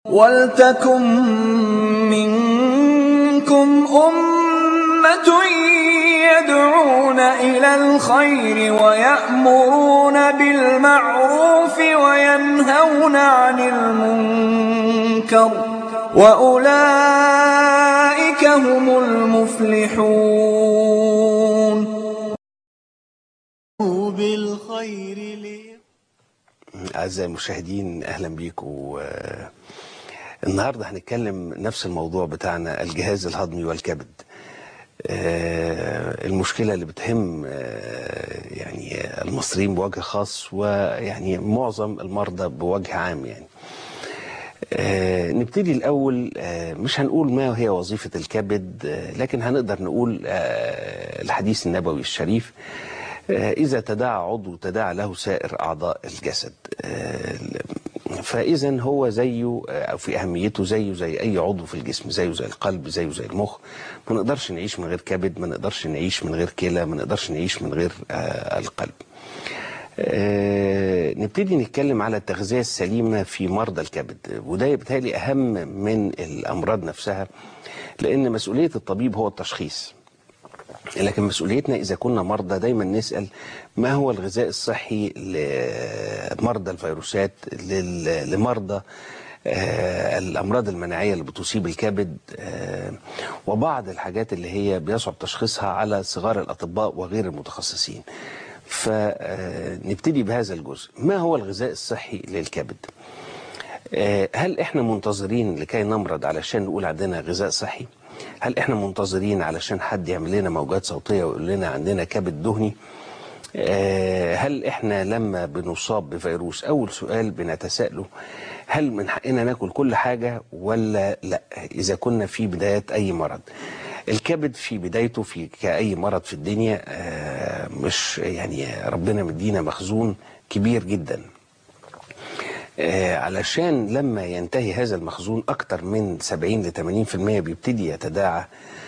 وَلْتَكُن مِّنكُمْ أُمَّةٌ يَدْعُونَ إِلَى الْخَيْرِ وَيَأْمُرُونَ بِالْمَعْرُوفِ وَيَنْهَوْنَ عَنِ الْمُنكَرِ ۚ وَأُولَٰئِكَ هُمُ الْمُفْلِحُونَ أعزائي المشاهدين أهلا بيكم النهاردة هنتكلم نفس الموضوع بتاعنا الجهاز الهضمي والكبد آه، المشكلة اللي بتهم آه، يعني المصريين بوجه خاص ويعني معظم المرضى بوجه عام يعني آه، نبتدي الأول آه، مش هنقول ما هي وظيفة الكبد آه، لكن هنقدر نقول آه، الحديث النبوي الشريف آه، إذا تداعى عضو تداعى له سائر أعضاء الجسد آه، فإذا هو زيه آه، أو في أهميته زيه زي أي عضو في الجسم زيه زي القلب زيه زي المخ ما نقدرش نعيش من غير كبد ما نقدرش نعيش من غير كلى ما نقدرش نعيش من غير آه، القلب آه، نبتدي نتكلم على التغذية السليمة في مرضى الكبد وده بالتالي أهم من الأمراض نفسها لأن مسؤولية الطبيب هو التشخيص لكن مسؤوليتنا إذا كنا مرضى دايما نسأل ما هو الغذاء الصحي لمرضى الفيروسات لل- لمرضى آه، الأمراض المناعية اللي بتصيب الكبد آه، وبعض الحاجات اللي هي بيصعب تشخيصها على صغار الأطباء وغير المتخصصين فنبتدي بهذا الجزء ما هو الغذاء الصحي للكبد آه، هل احنا منتظرين لكي نمرض علشان نقول عندنا غذاء صحي هل احنا منتظرين علشان حد يعمل لنا موجات صوتية ويقول لنا عندنا كبد دهني آه، هل احنا لما بنصاب بفيروس اول سؤال بنتساءله هل من حقنا ناكل كل حاجة ولا لا اذا كنا في بداية اي مرض الكبد في بدايته في كأي مرض في الدنيا آه، مش يعني ربنا مدينا مخزون كبير جدا آه، علشان لما ينتهي هذا المخزون أكتر من 70 ل 80% بيبتدي يتداعى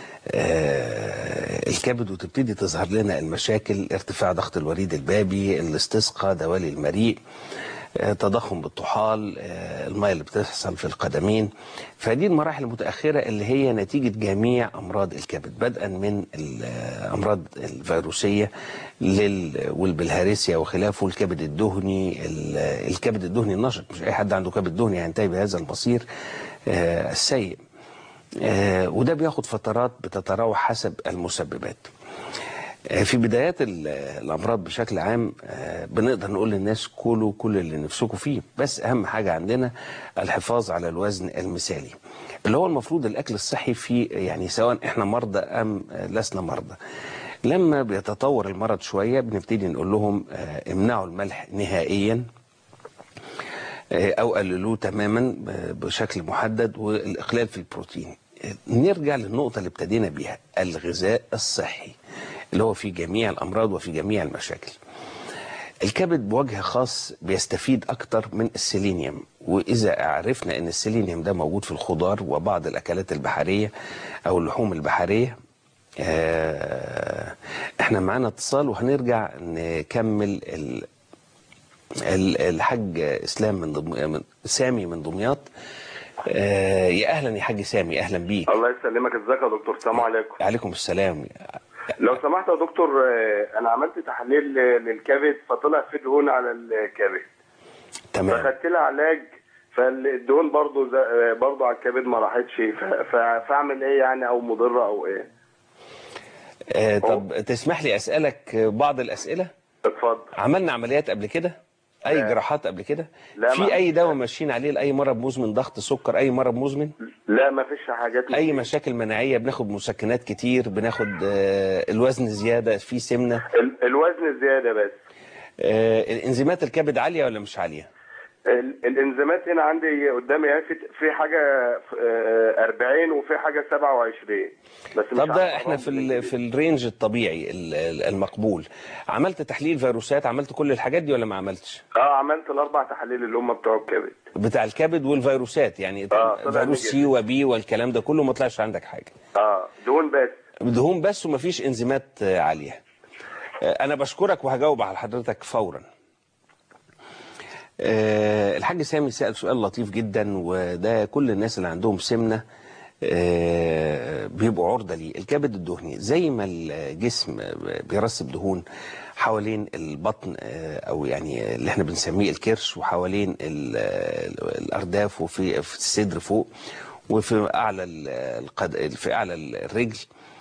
آه، الكبد وتبتدي تظهر لنا المشاكل ارتفاع ضغط الوريد البابي الاستسقاء دوالي المريء آه، تضخم بالطحال آه، المية اللي بتحصل في القدمين فدي المراحل المتأخرة اللي هي نتيجة جميع أمراض الكبد بدءا من الأمراض الفيروسية لل... والبلهارسيا وخلافه الكبد الدهني ال- الكبد الدهني النشط مش أي حد عنده كبد دهني هينتهي بهذا المصير آه، السيء آه، وده بياخد فترات بتتراوح حسب المسببات آه، في بدايات ال- الامراض بشكل عام آه، بنقدر نقول للناس كلوا كل اللي نفسكم فيه بس اهم حاجه عندنا الحفاظ على الوزن المثالي اللي هو المفروض الاكل الصحي في يعني سواء احنا مرضى ام آه، لسنا مرضى لما بيتطور المرض شويه بنبتدي نقول لهم آه، امنعوا الملح نهائيا او قللوه تماما بشكل محدد والاقلال في البروتين نرجع للنقطه اللي ابتدينا بيها الغذاء الصحي اللي هو في جميع الامراض وفي جميع المشاكل الكبد بوجه خاص بيستفيد اكتر من السيلينيوم واذا عرفنا ان السيلينيوم ده موجود في الخضار وبعض الاكلات البحريه او اللحوم البحريه آه، احنا معانا اتصال وهنرجع نكمل ال- ال- الحاج اسلام من دم... من سامي من دمياط آه يا اهلا يا حاج سامي اهلا بيك الله يسلمك ازيك يا دكتور السلام عليكم عليكم السلام لو سمحت يا دكتور آه، انا عملت تحليل آه، للكبد فطلع في دهون على الكبد تمام فخدت لها علاج فالدهون برضو ز- آه، برضو على الكبد ما راحتش ف- ف- فاعمل ايه يعني او مضره او ايه آه طب تسمح لي اسالك بعض الاسئله اتفضل عملنا عمليات قبل كده اي لا. جراحات قبل كده لا، ما في اي عملتش. دواء ماشيين عليه لاي مرض مزمن ضغط سكر اي مرض مزمن لا ما فيش حاجات اي مشاكل مناعيه بناخد مسكنات كتير بناخد آه الوزن زياده في سمنه ال- الوزن زياده بس آه الانزيمات الكبد عاليه ولا مش عاليه ال- الانزيمات هنا عندي قدامي اهي في في حاجه آه، 40 وفي حاجه 27 بس مش طب عارف ده احنا في أرقام ال- في الرينج الطبيعي ال- ال- المقبول عملت تحليل فيروسات عملت كل الحاجات دي ولا ما عملتش اه عملت الاربع تحاليل اللي هم بتوع الكبد بتاع الكبد والفيروسات يعني آه، طلع فيروس سي نيجاتيف. وبي والكلام ده كله ما طلعش عندك حاجه اه دهون بس دهون بس ومفيش انزيمات آه، عاليه آه، انا بشكرك وهجاوب على حضرتك فورا آه، الحاج سامي سأل سؤال لطيف جدا وده كل الناس اللي عندهم سمنة آه، بيبقوا عرضة ليه الكبد الدهني زي ما الجسم بيرسب دهون حوالين البطن آه، او يعني اللي احنا بنسميه الكرش وحوالين ال- ال- الارداف وفي في الصدر فوق وفي اعلى ال- القد... في اعلى الرجل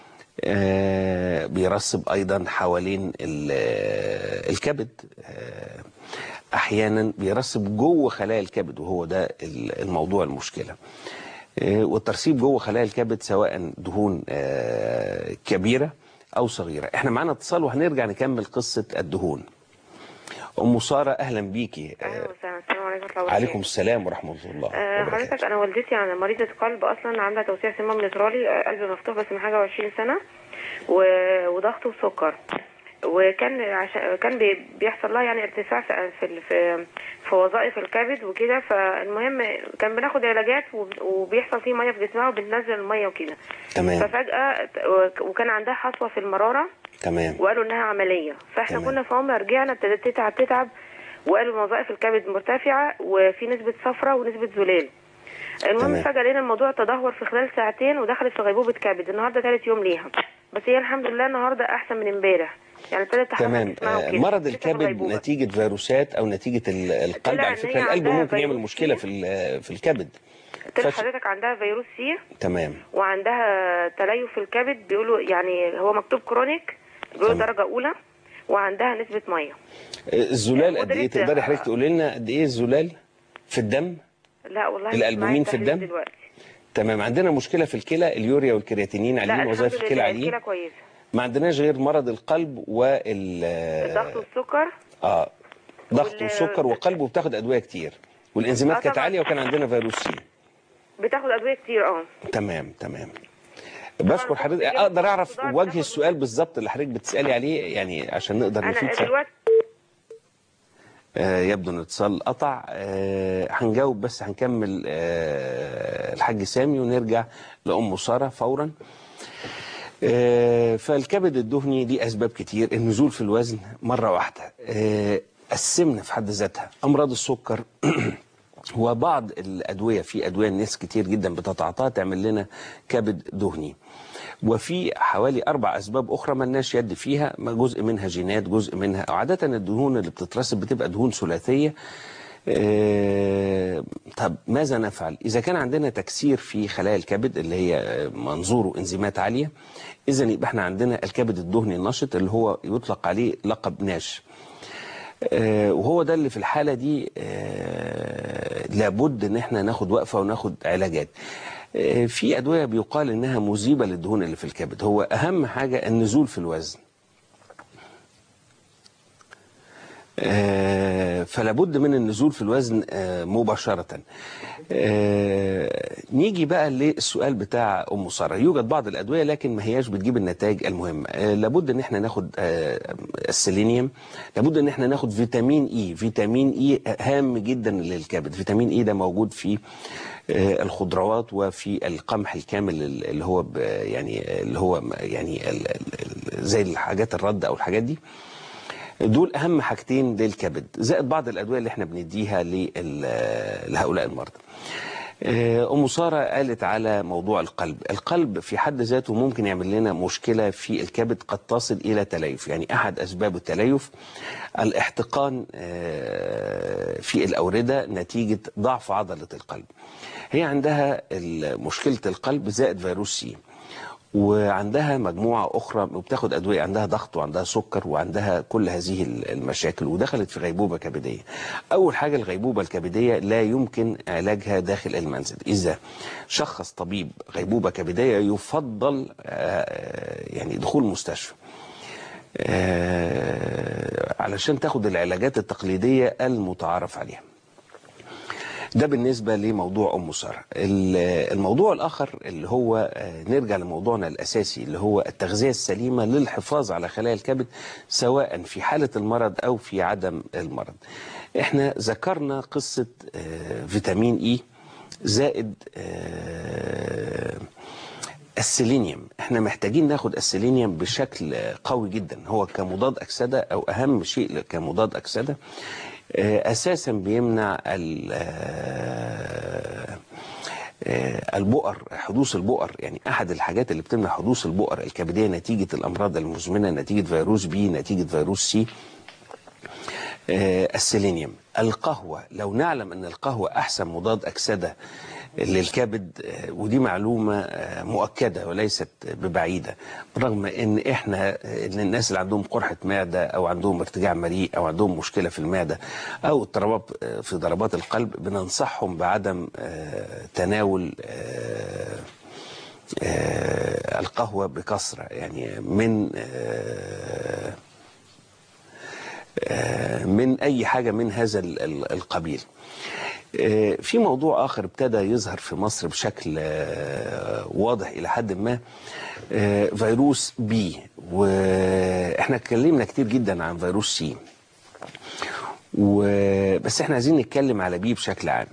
آه، بيرسب ايضا حوالين ال- الكبد آه، احيانا بيرسب جوه خلايا الكبد وهو ده ال- الموضوع المشكله آه، والترسيب جوه خلايا الكبد سواء دهون آه، كبيره او صغيره احنا معانا اتصال وهنرجع نكمل قصه الدهون ام ساره اهلا بيكي آه، اهلا وسهلا السلام عليكم ورحمه الله عليكم وبركاته. السلام ورحمه الله آه، وبركاته حضرتك انا والدتي يعني مريضه قلب اصلا عندها توسيع سمام نترالي آه، قلب مفتوح بس من حاجه وعشرين سنه و- وضغط وسكر وكان عشان كان بي- بيحصل لها يعني ارتفاع في في في, في وظائف الكبد وكده فالمهم كان بناخد علاجات وب- وبيحصل فيه ميه في جسمها وبننزل الميه وكده تمام ففجاه ت- وكان عندها حصوه في المراره تمام وقالوا انها عمليه فاحنا تمام. كنا في عمر رجعنا ابتدت تتعب تتعب وقالوا وظائف الكبد مرتفعه وفي نسبه صفرة ونسبه زلال المهم تمام. فجاه لقينا الموضوع تدهور في خلال ساعتين ودخلت في غيبوبه كبد النهارده ثالث يوم ليها بس هي الحمد لله النهارده احسن من امبارح يعني ابتدت تحرك تمام جسمها آه، وكده. مرض لسه في الكبد الغيبوبة. نتيجة فيروسات أو نتيجة ال- القلب طلع على إن فكرة هي القلب عندها ممكن يعمل فيروس مشكلة سي. في ال- في الكبد طلع فش- حضرتك عندها فيروس سي تمام وعندها تليف في الكبد بيقولوا يعني هو مكتوب كرونيك بيقولوا تمام. درجه اولى وعندها نسبه ميه آه، الزلال قد إيه قدرت- تقدري حضرتك تقولي لنا قد إيه الزلال في الدم لا والله مش الألبومين معايا في التحليل الدم؟ دلوقتي تمام عندنا مشكلة في الكلى اليوريا والكرياتينين لا عاليين الحمد وظائف الكلى لله عاليين الكلى كويسه ما عندناش غير مرض القلب وال الضغط والسكر اه ضغط وال- وسكر وقلب وبتاخد أدوية كتير والإنزيمات آه كانت طبعاً. عالية وكان عندنا فيروس سي بتاخد ادويه كتير اه تمام تمام بشكر طبعاً حضرتك بتجيب اقدر خضار اعرف بتاخد- وجه السؤال بالظبط اللي حضرتك بتسالي عليه يعني عشان نقدر نفيد انا فيه. دلوقتي آه يبدو ان الاتصال قطع آه هنجاوب بس هنكمل آه الحاج سامي ونرجع لام ساره فورا آه فالكبد الدهني ليه اسباب كتير النزول في الوزن مره واحده آه السمنه في حد ذاتها امراض السكر وبعض الادويه في ادويه الناس كتير جدا بتتعاطاها تعمل لنا كبد دهني وفي حوالي اربع اسباب اخرى ما لناش يد فيها ما جزء منها جينات جزء منها عاده الدهون اللي بتترسب بتبقى دهون ثلاثيه آه، طب ماذا نفعل اذا كان عندنا تكسير في خلايا الكبد اللي هي آه، منظوره انزيمات عاليه اذا يبقى احنا عندنا الكبد الدهني النشط اللي هو يطلق عليه لقب ناش آه، وهو ده اللي في الحالة دي آه، لابد ان احنا ناخد وقفة وناخد علاجات آه، في أدوية بيقال انها مذيبة للدهون اللي في الكبد هو أهم حاجة النزول في الوزن آه، فلا بد من النزول في الوزن آه، مباشرة آه، نيجي بقى للسؤال بتاع أم سارة يوجد بعض الأدوية لكن ما هياش بتجيب النتائج المهمة آه، لابد ان احنا ناخد آه، السيلينيوم لابد ان احنا ناخد فيتامين اي فيتامين اي هام جدا للكبد فيتامين اي ده موجود في آه، الخضروات وفي القمح الكامل اللي هو ب- يعني اللي هو يعني ال- ال- ال- زي الحاجات الرد او الحاجات دي دول اهم حاجتين للكبد زائد بعض الادويه اللي احنا بنديها لل- لهؤلاء المرضى آه، ام ساره قالت على موضوع القلب القلب في حد ذاته ممكن يعمل لنا مشكله في الكبد قد تصل الى تليف يعني احد اسباب التليف الاحتقان آه، في الاورده نتيجه ضعف عضله القلب هي عندها ال- مشكله القلب زائد فيروس سي وعندها مجموعة أخرى وبتاخد أدوية عندها ضغط وعندها سكر وعندها كل هذه المشاكل ودخلت في غيبوبة كبدية أول حاجة الغيبوبة الكبدية لا يمكن علاجها داخل المنزل إذا شخص طبيب غيبوبة كبدية يفضل آه، يعني دخول مستشفى آه، علشان تاخد العلاجات التقليدية المتعارف عليها ده بالنسبة لموضوع أم سارة ال- الموضوع الآخر اللي هو آه، نرجع لموضوعنا الأساسي اللي هو التغذية السليمة للحفاظ على خلايا الكبد سواء في حالة المرض أو في عدم المرض احنا ذكرنا قصة آه، فيتامين إي زائد آه، السيلينيوم احنا محتاجين ناخد السيلينيوم بشكل قوي جدا هو كمضاد اكسده او اهم شيء كمضاد اكسده آه، اساسا بيمنع ال- آه، آه، البؤر حدوث البؤر يعني احد الحاجات اللي بتمنع حدوث البؤر الكبديه نتيجه الامراض المزمنه نتيجه فيروس بي نتيجه فيروس سي آه، السيلينيوم القهوة لو نعلم أن القهوة أحسن مضاد أكسدة للكبد آه، ودي معلومة آه، مؤكدة وليست ببعيدة برغم أن إحنا آه، أن الناس اللي عندهم قرحة معدة أو عندهم ارتجاع مريء أو عندهم مشكلة في المعدة أو اضطرابات آه، في ضربات القلب بننصحهم بعدم آه، تناول آه، آه، القهوة بكثرة يعني من آه، آه، من أي حاجة من هذا ال- ال- القبيل آه، في موضوع آخر ابتدى يظهر في مصر بشكل آه، واضح إلى حد ما آه، فيروس بي وإحنا اتكلمنا كتير جدا عن فيروس سي و- بس احنا عايزين نتكلم على بي بشكل عام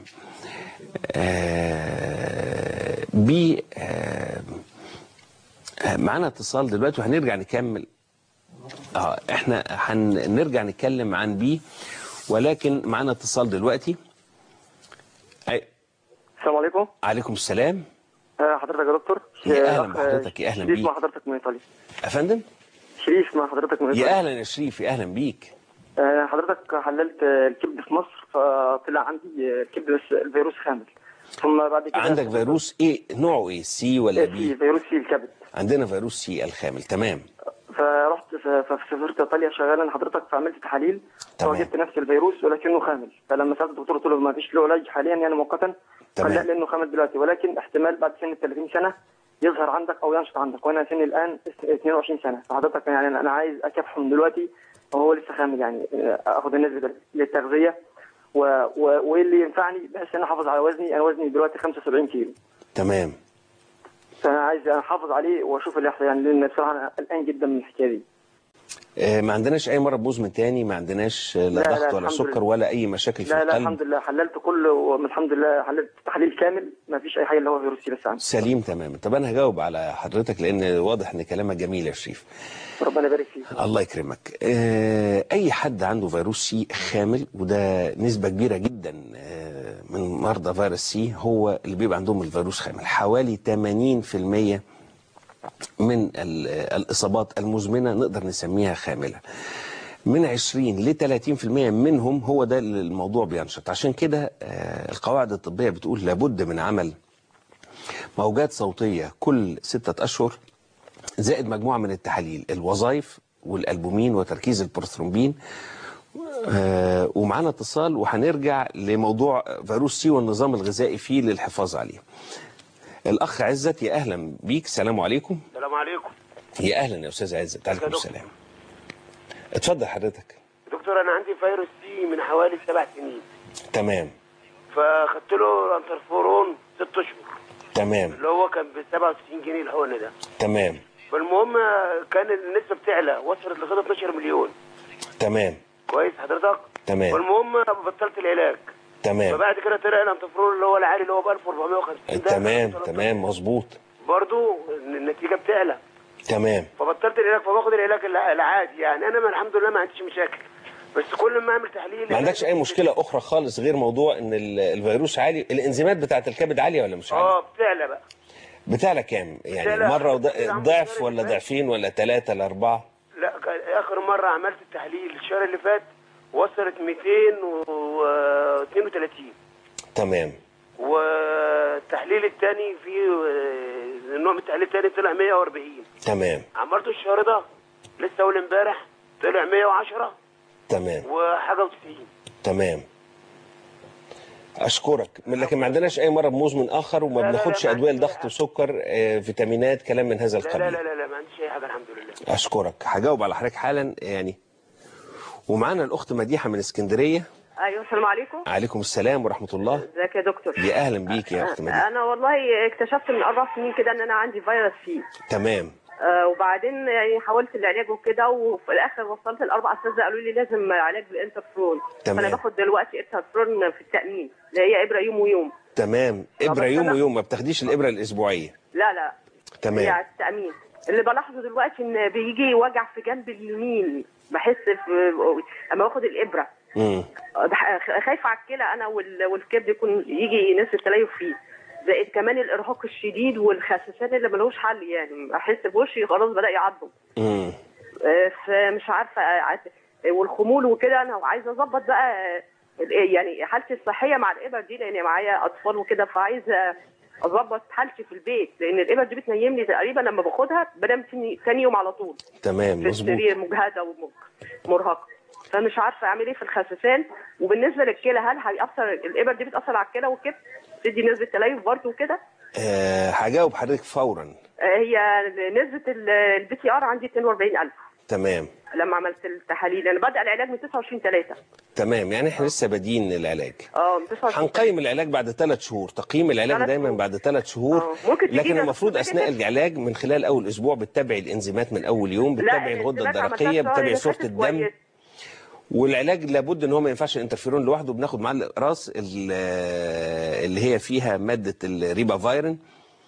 آه، بي آه، آه، معانا اتصال دلوقتي وهنرجع نكمل اه احنا هنرجع نتكلم عن بي ولكن معانا اتصال دلوقتي أي... السلام عليكم عليكم السلام آه، حضرتك يا دكتور يا آه، أهلا أخ- بحضرتك، يا أهلا شريف بيك. مع حضرتك من ايطاليا افندم شريف مع حضرتك من يا ايطاليا اهلا يا شريف يا اهلا بيك آه، حضرتك حللت آه، الكبد في مصر فطلع عندي آه، الكبد بس الفيروس خامل ثم بعد كده عندك فيروس ايه نوعه ايه سي ولا آه، بي سي فيروس سي الكبد عندنا فيروس سي الخامل تمام فرحت ف- فسافرت ايطاليا شغالا حضرتك فعملت تحاليل تمام. فوجدت نفس الفيروس ولكنه خامل فلما سالت الدكتور قلت له ما فيش له علاج حاليا يعني مؤقتا تمام. قال لا لانه خامل دلوقتي ولكن احتمال بعد سن ال 30 سنه يظهر عندك او ينشط عندك وانا سني الان 22 سنه فحضرتك يعني انا عايز اكافحه من دلوقتي وهو لسه خامل يعني آه، اخد النسبه للتغذيه و... و... وايه اللي ينفعني بحيث ان انا احافظ على وزني انا وزني دلوقتي 75 كيلو تمام فانا عايز احافظ عليه واشوف اللي يحصل يعني لان بصراحه انا قلقان جدا من الحكايه دي آه ما عندناش اي مرض مزمن تاني ما عندناش آه، لا لا، لا، ضغط ولا الحمد سكر لله. ولا اي مشاكل في لا لا القلب الحمد لله حللت كله والحمد لله حللت تحليل كامل ما فيش اي حاجه اللي هو فيروس سي بس عندي سليم تماما طب انا هجاوب على حضرتك لان واضح ان كلامك جميل يا شريف ربنا يبارك فيك الله يكرمك آه، اي حد عنده فيروس سي خامل وده نسبة كبيرة جدا آه، من مرضى فيروس سي هو اللي بيبقى عندهم الفيروس خامل حوالي 80% من ال- الإصابات المزمنة نقدر نسميها خاملة من 20 ل 30% منهم هو ده اللي الموضوع بينشط عشان كده آه، القواعد الطبية بتقول لابد من عمل موجات صوتية كل ستة أشهر زائد مجموعة من التحاليل الوظائف والألبومين وتركيز البروثرومبين آه، ومعانا اتصال وهنرجع لموضوع فيروس سي والنظام الغذائي فيه للحفاظ عليه الأخ عزت يا أهلا بيك السلام عليكم السلام عليكم يا أهلا يا أستاذ عزت عليكم دكتور. السلام اتفضل حضرتك دكتور انا عندي فيروس سي من حوالي سبع سنين تمام فاخدت له انترفورون ست اشهر تمام اللي هو كان ب 97 جنيه الحقن ده تمام فالمهم كان النسبه بتعلى وصلت لغايه 12 مليون تمام كويس حضرتك تمام. والمهم بطلت العلاج تمام فبعد كده طلع الانترفورون اللي هو العالي اللي هو ب 1450 ده تمام تمام مظبوط برضه النتيجه بتعلى تمام فبطلت العلاج فباخد العلاج الع- العادي يعني انا ما الحمد لله ما عنديش مشاكل بس كل ما اعمل تحليل ما عندكش اي مشكله اخرى خالص غير موضوع ان ال- الفيروس عالي الانزيمات بتاعت الكبد عاليه ولا مش عاليه اه بتعلى بقى بتاعلى كام يعني بتعلى. مره وض- بتعلى. ضعف ولا ضعفين ولا ثلاثه ولا اربعه لا كان اخر مره عملت التحليل الشهر اللي فات وصلت 232 تمام والتحليل الثاني في آه، نوع من التحليل الثاني طلع 140 تمام عملته الشهر ده لسه اول امبارح طلع 110 تمام وحاجه و90 تمام اشكرك لكن ما عندناش اي مرض مزمن اخر وما لا، لا، بناخدش ما ادويه عنديش لضغط وسكر آه، فيتامينات كلام من هذا لا لا القبيل لا لا, لا ما عنديش اي حاجه الحمد لله اشكرك هجاوب على حضرتك حالا يعني ومعانا الاخت مديحه من اسكندريه ايوه السلام عليكم عليكم السلام ورحمه الله ازيك يا دكتور يا اهلا بيك يا اخت مديحه انا والله اكتشفت من اربع سنين كده ان انا عندي فيروس سي تمام آه وبعدين يعني حاولت العلاج وكده وفي الاخر وصلت لاربع اساتذه قالوا لي لازم علاج بالانترفرون تمام. فانا باخد دلوقتي انترفرون في التامين اللي هي ابره يوم ويوم تمام ابره بس يوم أنا- ويوم ما بتاخديش الابره الاسبوعيه لا لا تمام. هي على التامين اللي بلاحظه دلوقتي ان بيجي وجع في جنب اليمين بحس في اما باخد الابره مم. ده ح- خايفه على الكلى انا وال- والكبد يكون يجي نسبه تليف فيه زائد كمان الارهاق الشديد والخسسان اللي ملوش حل يعني احس بوشي خلاص بدا يعضم مم. آه، فمش عارفه آه، عايز- والخمول وكده انا عايزه اظبط بقى آه، ال- يعني حالتي الصحيه مع الابر دي لان معايا اطفال وكده فعايزه اظبط حالتي في البيت لان الابر دي بتنيمني تقريبا لما باخدها بنام تاني تاني يوم على طول تمام في مظبوط السرير مجهده ومرهقه فمش عارفه اعمل ايه في الخسسان وبالنسبه للكلى هل هيأثر الابر دي بتأثر على الكلى والكبد تدي نسبه تليف برضه وكده آه هجاوب حضرتك فورا آه، هي نسبه البي تي ار عندي 42000 تمام لما عملت التحاليل انا بدأ العلاج من 29 3 تمام يعني احنا لسه بادئين العلاج اه من 29 هنقيم العلاج بعد ثلاث شهور تقييم العلاج ثلاث دايما شهور. بعد ثلاث شهور آه. ممكن لكن تدينا المفروض كده اثناء كده؟ العلاج من خلال اول اسبوع بتتابعي الانزيمات من اول يوم بتتابعي الغده الانزيمات عملتها الدرقيه الشهر بتتابعي اللي صوره فاتت الدم كويس. والعلاج لابد ان هو ما ينفعش الانترفيرون لوحده بناخد معاه الاقراص ال- اللي هي فيها ماده الريبا فايرين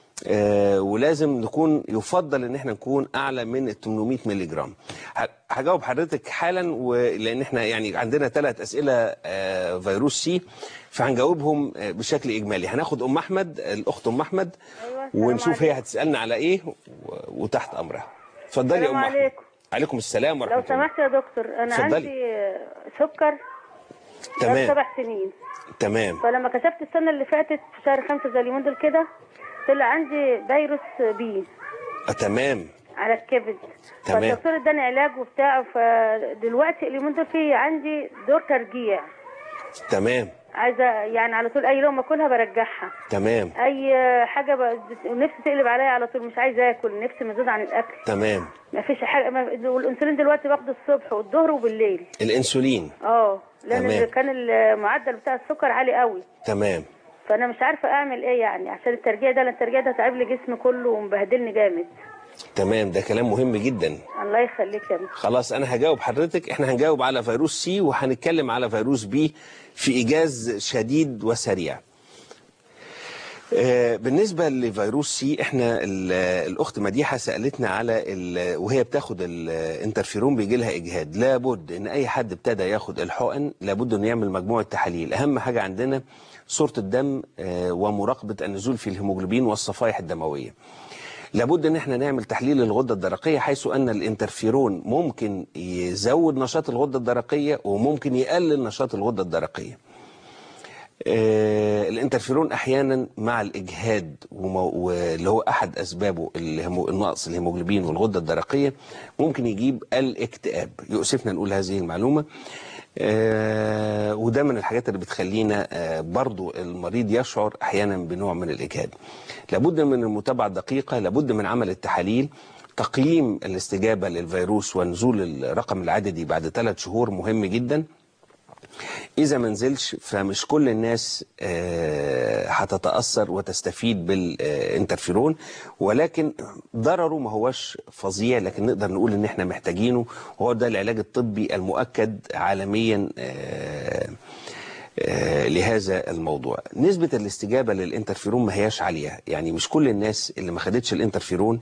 آه، ولازم نكون يفضل ان احنا نكون اعلى من ال 800 مللي جرام ه- هجاوب حضرتك حالا ولان احنا يعني عندنا ثلاث اسئله آه، فيروس سي فهنجاوبهم آه، بشكل اجمالي هناخد ام احمد الاخت ام احمد أيوة، السلام ونشوف هي عليكم. هتسالنا على ايه و- وتحت امرها اتفضلي يا السلام ام احمد عليكم. عليكم السلام ورحمه لو الله سمحت يا دكتور انا اتفضلي. عندي سكر تمام. بقى سبع سنين تمام فلما كشفت السنه اللي فاتت في شهر خمسة زي اليومين دول كده طلع عندي فيروس بي آه، تمام على الكبد تمام. فالدكتور اداني علاج وبتاع فدلوقتي اليومين دول في عندي دور ترجيع تمام عايزه يعني على طول اي لقمه اكلها برجعها تمام اي حاجه ب- نفسي تقلب عليا على طول مش عايزه اكل نفسي مزود عن الاكل تمام ما فيش حاجه ما والانسولين دلوقتي باخده الصبح والظهر وبالليل الانسولين اه لان تمام. كان المعدل بتاع السكر عالي قوي تمام فانا مش عارفه اعمل ايه يعني عشان الترجيع ده لأن الترجيع ده تعب لي جسمي كله ومبهدلني جامد تمام ده كلام مهم جدا الله يخليك يا دكتور. خلاص انا هجاوب حضرتك احنا هنجاوب على فيروس سي وهنتكلم على فيروس بي في ايجاز شديد وسريع آه، بالنسبة لفيروس سي احنا ال- الاخت مديحة سألتنا على ال- وهي بتاخد الانترفيرون بيجي لها اجهاد لابد ان اي حد ابتدى ياخد الحقن لابد انه يعمل مجموعة تحاليل اهم حاجة عندنا صورة الدم آه، ومراقبة النزول في الهيموجلوبين والصفائح الدموية لابد ان احنا نعمل تحليل الغده الدرقيه حيث ان الانترفيرون ممكن يزود نشاط الغده الدرقيه وممكن يقلل نشاط الغده الدرقيه. آه الانترفيرون احيانا مع الاجهاد ومو- واللي هو احد اسبابه الهيمو- النقص الهيموجلوبين والغده الدرقيه ممكن يجيب الاكتئاب يؤسفنا نقول هذه المعلومه آه وده من الحاجات اللي بتخلينا آه برضو المريض يشعر احيانا بنوع من الاجهاد لابد من المتابعه الدقيقه لابد من عمل التحاليل تقييم الاستجابه للفيروس ونزول الرقم العددي بعد ثلاث شهور مهم جدا إذا ما نزلش فمش كل الناس آه، هتتأثر وتستفيد بالانترفيرون ولكن ضرره ما هوش فظيع لكن نقدر نقول إن إحنا محتاجينه وهو ده العلاج الطبي المؤكد عالميا آه، آه، لهذا الموضوع نسبة الاستجابة للانترفيرون ما هياش عالية يعني مش كل الناس اللي ما خدتش الانترفيرون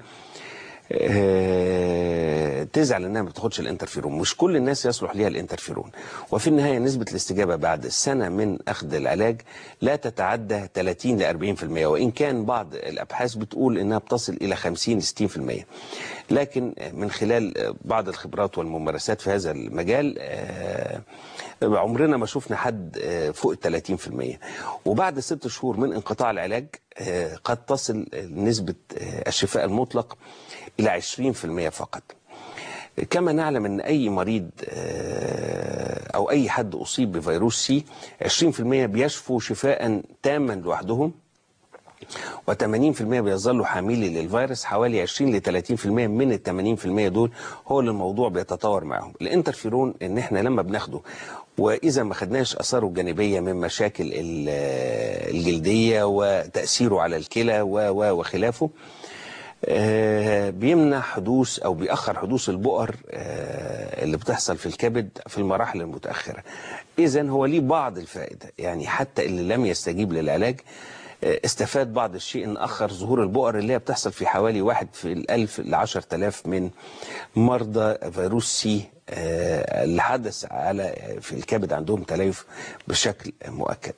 آه، تزعل انها ما بتاخدش الانترفيرون مش كل الناس يصلح ليها الانترفيرون وفي النهايه نسبه الاستجابه بعد سنه من اخذ العلاج لا تتعدى 30 ل 40% وان كان بعض الابحاث بتقول انها بتصل الى 50 60% لكن من خلال بعض الخبرات والممارسات في هذا المجال آه، عمرنا ما شفنا حد آه، فوق ال 30% وبعد ست شهور من انقطاع العلاج آه، قد تصل نسبة آه، الشفاء المطلق إلى 20% فقط كما نعلم ان اي مريض آه، او اي حد اصيب بفيروس سي 20% بيشفوا شفاء تاما لوحدهم و80% بيظلوا حاملي للفيروس حوالي 20 ل 30% من ال 80% دول هو اللي الموضوع بيتطور معاهم الانترفيرون ان احنا لما بناخده واذا ما خدناش اثاره الجانبيه من مشاكل ال- الجلديه وتاثيره على الكلى و و وخلافه آه، بيمنع حدوث او بيأخر حدوث البؤر آه، اللي بتحصل في الكبد في المراحل المتأخرة اذا هو ليه بعض الفائدة يعني حتى اللي لم يستجيب للعلاج آه، استفاد بعض الشيء ان اخر ظهور البؤر اللي هي بتحصل في حوالي واحد في الالف ل 10000 من مرضى فيروس سي آه، اللي حدث على في الكبد عندهم تليف بشكل مؤكد.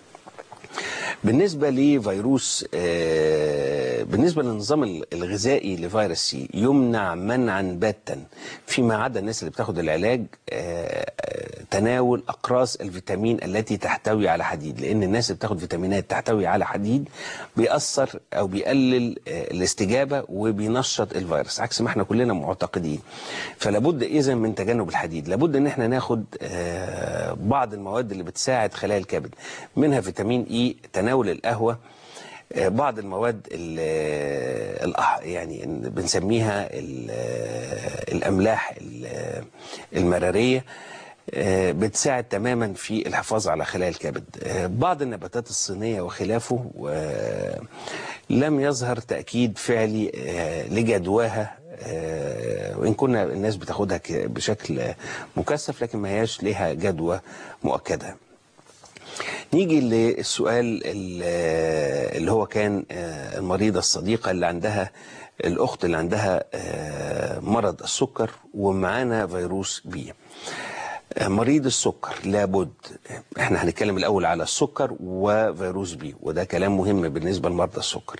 بالنسبه لفيروس آه، بالنسبه للنظام الغذائي لفيروس سي يمنع منعا باتا فيما عدا الناس اللي بتاخد العلاج آه، آه، تناول اقراص الفيتامين التي تحتوي على حديد لان الناس اللي بتاخد فيتامينات تحتوي على حديد بيأثر او بيقلل آه، الاستجابه وبينشط الفيروس عكس ما احنا كلنا معتقدين فلابد اذا من تجنب الحديد لابد ان احنا ناخد آه، بعض المواد اللي بتساعد خلايا الكبد منها فيتامين اي تناول القهوه آه، بعض المواد ال- الأح- يعني إن بنسميها ال- الاملاح ال- المراريه آه، بتساعد تماما في الحفاظ على خلايا الكبد آه، بعض النباتات الصينيه وخلافه و- لم يظهر تاكيد فعلي آه، لجدواها آه، وان كنا الناس بتاخدها ك- بشكل مكثف لكن ما هياش لها جدوى مؤكده نيجي للسؤال ال- اللي هو كان آه، المريضة الصديقة اللي عندها الأخت اللي عندها آه، مرض السكر ومعانا فيروس بي آه، مريض السكر لابد احنا هنتكلم الأول على السكر وفيروس بي وده كلام مهم بالنسبة لمرضى السكر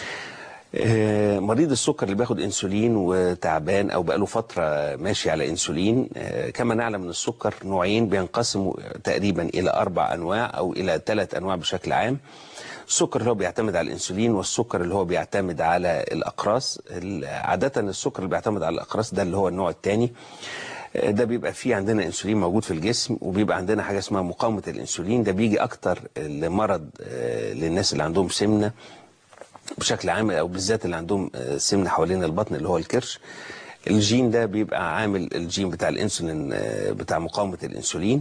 آه، مريض السكر اللي بياخد انسولين وتعبان او بقاله فتره ماشي على انسولين آه، كما نعلم ان السكر نوعين بينقسموا تقريبا الى اربع انواع او الى ثلاث انواع بشكل عام السكر اللي هو بيعتمد على الانسولين والسكر اللي هو بيعتمد على الاقراص ال- عاده السكر اللي بيعتمد على الاقراص ده اللي هو النوع الثاني ده بيبقى فيه عندنا انسولين موجود في الجسم وبيبقى عندنا حاجه اسمها مقاومه الانسولين ده بيجي اكتر لمرض آه، للناس اللي عندهم سمنه بشكل عام او بالذات اللي عندهم آه، سمنه حوالين البطن اللي هو الكرش الجين ده بيبقى عامل الجين بتاع الانسولين آه، بتاع مقاومه الانسولين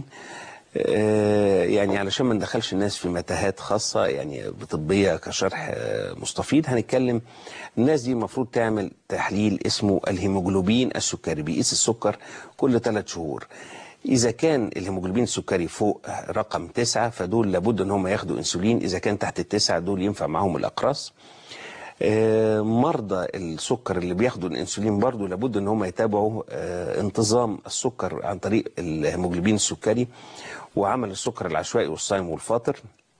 آه، يعني علشان ما ندخلش الناس في متاهات خاصه يعني طبيه كشرح آه، مستفيض هنتكلم الناس دي المفروض تعمل تحليل اسمه الهيموجلوبين السكري بيقيس السكر كل ثلاث شهور إذا كان الهيموجلوبين السكري فوق رقم تسعة فدول لابد إن هم ياخدوا أنسولين إذا كان تحت التسعة دول ينفع معاهم الأقراص آه، مرضى السكر اللي بياخدوا الانسولين برضو لابد ان هم يتابعوا آه، انتظام السكر عن طريق الهيموجلوبين السكري وعمل السكر العشوائي والصايم والفاطر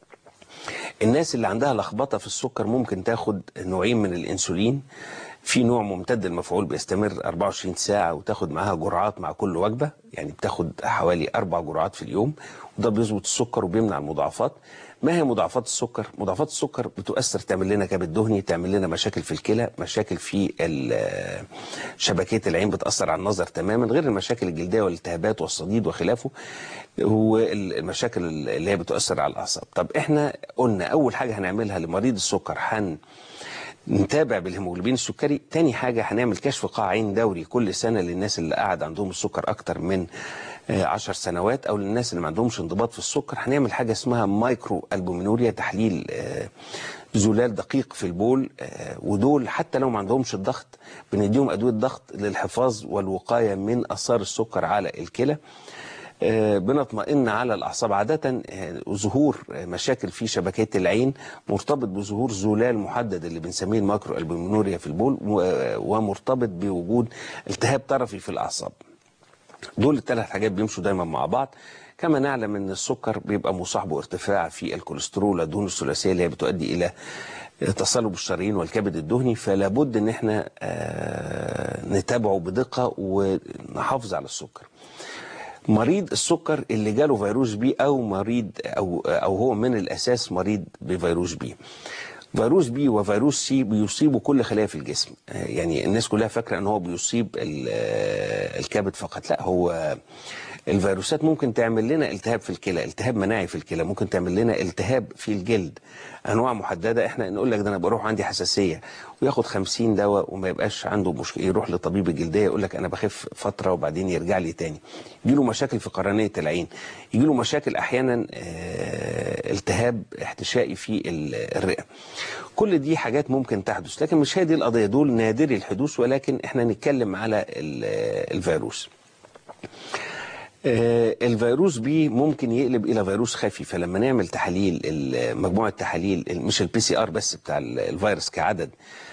الناس اللي عندها لخبطه في السكر ممكن تاخد نوعين من الانسولين في نوع ممتد المفعول بيستمر 24 ساعة وتاخد معاها جرعات مع كل وجبة يعني بتاخد حوالي أربع جرعات في اليوم وده بيظبط السكر وبيمنع المضاعفات ما هي مضاعفات السكر؟ مضاعفات السكر بتؤثر تعمل لنا كبد دهني تعمل لنا مشاكل في الكلى مشاكل في ال- شبكية العين بتأثر على النظر تماما غير المشاكل الجلدية والالتهابات والصديد وخلافه والمشاكل اللي هي بتؤثر على الأعصاب طب احنا قلنا أول حاجة هنعملها لمريض السكر هن نتابع بالهيموجلوبين السكري تاني حاجة هنعمل كشف قاع عين دوري كل سنة للناس اللي قاعد عندهم السكر أكتر من آه، عشر سنوات أو للناس اللي ما عندهمش انضباط في السكر هنعمل حاجة اسمها مايكرو البومينوريا تحليل آه، زلال دقيق في البول آه، ودول حتى لو ما عندهمش الضغط بنديهم أدوية ضغط للحفاظ والوقاية من آثار السكر على الكلى آه، بنطمئن على الأعصاب عادة آه، ظهور آه، مشاكل في شبكية العين مرتبط بظهور زلال محدد اللي بنسميه الماكرو البومينوريا في البول و- ومرتبط بوجود التهاب طرفي في الأعصاب دول الثلاث حاجات بيمشوا دايما مع بعض كما نعلم ان السكر بيبقى مصاحبه ارتفاع في الكوليسترول والدهون الثلاثيه اللي هي بتؤدي الى تصلب الشرايين والكبد الدهني فلا بد ان احنا آه، نتابعه بدقه ونحافظ على السكر مريض السكر اللي جاله فيروس بي او مريض او او هو من الاساس مريض بفيروس بي فيروس بي وفيروس سي بيصيبوا كل خلايا في الجسم آه، يعني الناس كلها فاكره ان هو بيصيب ال- آه، الكبد فقط لا هو الفيروسات ممكن تعمل لنا التهاب في الكلى التهاب مناعي في الكلى ممكن تعمل لنا التهاب في الجلد انواع محدده احنا نقول لك ده انا بروح عندي حساسيه وياخد 50 دواء وما يبقاش عنده مشكله يروح لطبيب الجلديه يقول لك انا بخف فتره وبعدين يرجع لي تاني يجي له مشاكل في قرنيه العين يجي له مشاكل احيانا آه، التهاب احتشائي في ال- الرئه كل دي حاجات ممكن تحدث لكن مش هي دي القضيه دول نادري الحدوث ولكن احنا نتكلم على ال- الفيروس آه، الفيروس بي ممكن يقلب الى فيروس خفي فلما نعمل تحاليل ال- مجموعه تحاليل ال- مش البي سي ار بس بتاع ال- الفيروس كعدد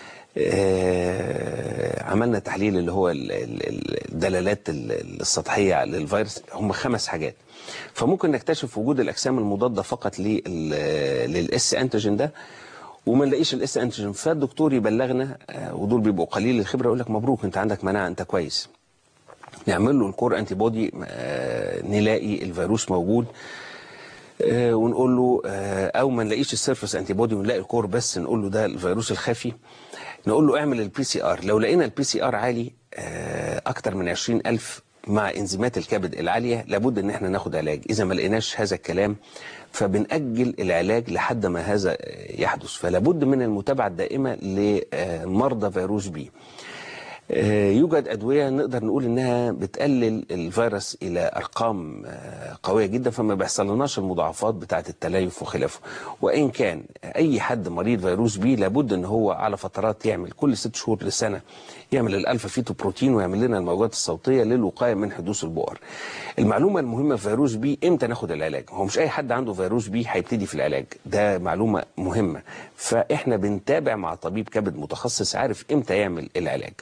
آه، عملنا تحليل اللي هو ال- ال- ال- الدلالات ال- السطحيه للفيروس هم خمس حاجات فممكن نكتشف وجود الاجسام المضاده فقط للاس انتيجين ده وما نلاقيش الاس انتيجين فالدكتور يبلغنا آه، ودول بيبقوا قليل الخبره يقول لك مبروك انت عندك مناعه انت كويس نعمل له الكور انتي بودي آه، نلاقي الفيروس موجود آه، ونقول له آه، او ما نلاقيش السيرفس انتي بودي ونلاقي الكور بس نقول له ده الفيروس الخفي نقول له اعمل البي سي ار لو لقينا البي سي ار عالي آه، اكتر من 20000 مع انزيمات الكبد العاليه لابد ان احنا ناخد علاج اذا ما لقيناش هذا الكلام فبنأجل العلاج لحد ما هذا يحدث فلابد من المتابعه الدائمه لمرضى فيروس بي آه، يوجد أدوية نقدر نقول إنها بتقلل الفيروس إلى أرقام آه، قوية جدا فما بيحصلناش المضاعفات بتاعة التليف وخلافه وإن كان أي حد مريض فيروس بي لابد إن هو على فترات يعمل كل ست شهور لسنة يعمل الألفا فيتو بروتين ويعمل لنا الموجات الصوتية للوقاية من حدوث البؤر المعلومة المهمة في فيروس بي إمتى ناخد العلاج هو مش أي حد عنده فيروس بي هيبتدي في العلاج ده معلومة مهمة فإحنا بنتابع مع طبيب كبد متخصص عارف إمتى يعمل العلاج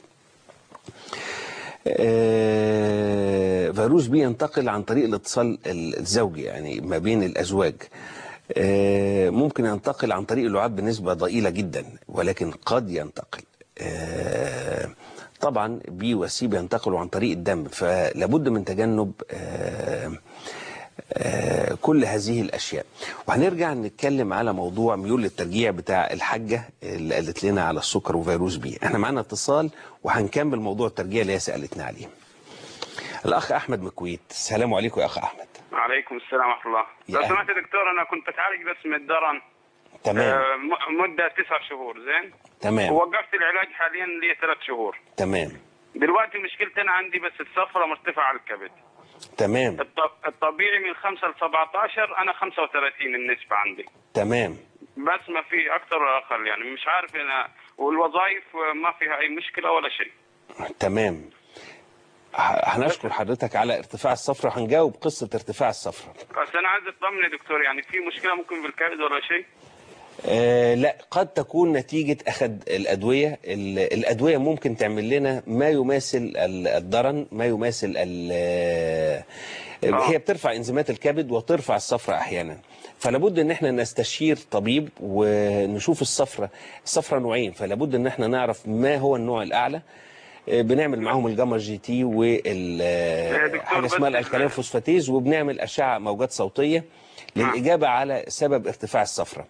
آه، فيروس بي ينتقل عن طريق الاتصال الزوجي يعني ما بين الازواج آه، ممكن ينتقل عن طريق اللعاب بنسبه ضئيله جدا ولكن قد ينتقل آه، طبعا بي وسي بينتقلوا عن طريق الدم فلابد من تجنب آه، آه، كل هذه الاشياء وهنرجع نتكلم على موضوع ميول الترجيع بتاع الحاجه اللي قالت لنا على السكر وفيروس بي احنا معانا اتصال وهنكمل موضوع الترجيع اللي هي سالتنا عليه الاخ احمد من الكويت السلام عليكم يا اخ احمد وعليكم السلام ورحمه الله يا لو أهلا. سمحت يا دكتور انا كنت اتعالج بس من الدرن تمام آه، م- مده تسع شهور زين تمام ووقفت العلاج حاليا لي ثلاث شهور تمام دلوقتي مشكلتي انا عندي بس الصفرة مرتفعه على الكبد تمام الط- الطبيعي من 5 ل 17 انا 35 النسبه عندي تمام بس ما في اكثر ولا اقل يعني مش عارف انا والوظائف ما فيها اي مشكله ولا شيء تمام ه- هنشكر حضرتك على ارتفاع الصفرة وهنجاوب قصة ارتفاع الصفرة بس انا عايز اطمن يا دكتور يعني في مشكله ممكن بالكبد ولا شيء آه لا قد تكون نتيجة أخذ الأدوية ال- الأدوية ممكن تعمل لنا ما يماثل ال- الضرن ما يماثل ال- آه، هي بترفع انزيمات الكبد وترفع الصفرة أحيانا فلابد ان احنا نستشير طبيب ونشوف الصفرة الصفرة نوعين فلابد ان احنا نعرف ما هو النوع الأعلى آه، بنعمل معاهم الجاما جي تي وال آه، حاجه اسمها الالكالين فوسفاتيز وبنعمل اشعه موجات صوتيه للاجابه على سبب ارتفاع الصفرة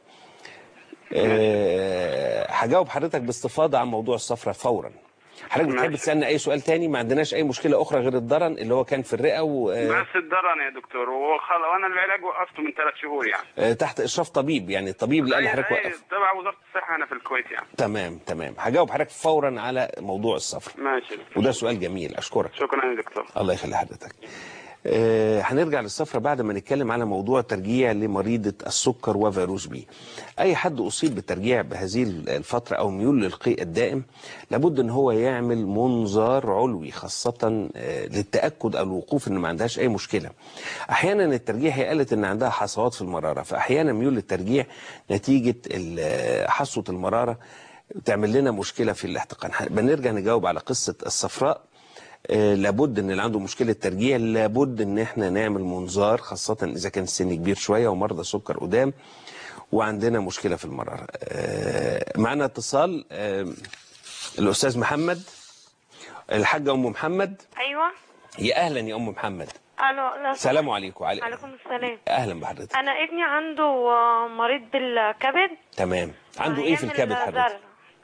آه، هجاوب حضرتك باستفاضه عن موضوع الصفرة فورا حضرتك بتحب تسالنا اي سؤال تاني ما عندناش اي مشكله اخرى غير الضرن اللي هو كان في الرئه و آه، بس الدرن يا دكتور وخل... وانا العلاج وقفته من ثلاث شهور يعني آه، تحت اشراف طبيب يعني الطبيب اللي قال لحضرتك أي- وقف تبع وزاره الصحه هنا في الكويت يعني تمام تمام هجاوب حضرتك فورا على موضوع الصفرة ماشي وده سؤال جميل اشكرك شكرا يا دكتور الله يخلي حضرتك آه، هنرجع للصفرة بعد ما نتكلم على موضوع ترجيع لمريضة السكر وفيروس بي أي حد أصيب بالترجيع بهذه الفترة أو ميول للقيء الدائم لابد أن هو يعمل منظار علوي خاصة آه، للتأكد أو الوقوف أن ما عندهاش أي مشكلة أحيانا الترجيع هي قالت أن عندها حصوات في المرارة فأحيانا ميول للترجيع نتيجة ال- حصوة المرارة تعمل لنا مشكلة في الاحتقان بنرجع نجاوب على قصة الصفراء آه، لابد ان اللي عنده مشكله ترجيع لابد ان احنا نعمل منظار خاصه اذا كان السن كبير شويه ومرضى سكر قدام وعندنا مشكله في المراره آه، معنا اتصال آه، الاستاذ محمد الحاجه ام محمد ايوه يا اهلا يا ام محمد الو لا السلام عليكم وعلي- عليكم السلام اهلا بحضرتك انا ابني عنده آه، مريض بالكبد تمام عنده ايه في هيعمل الكبد حضرتك زرع.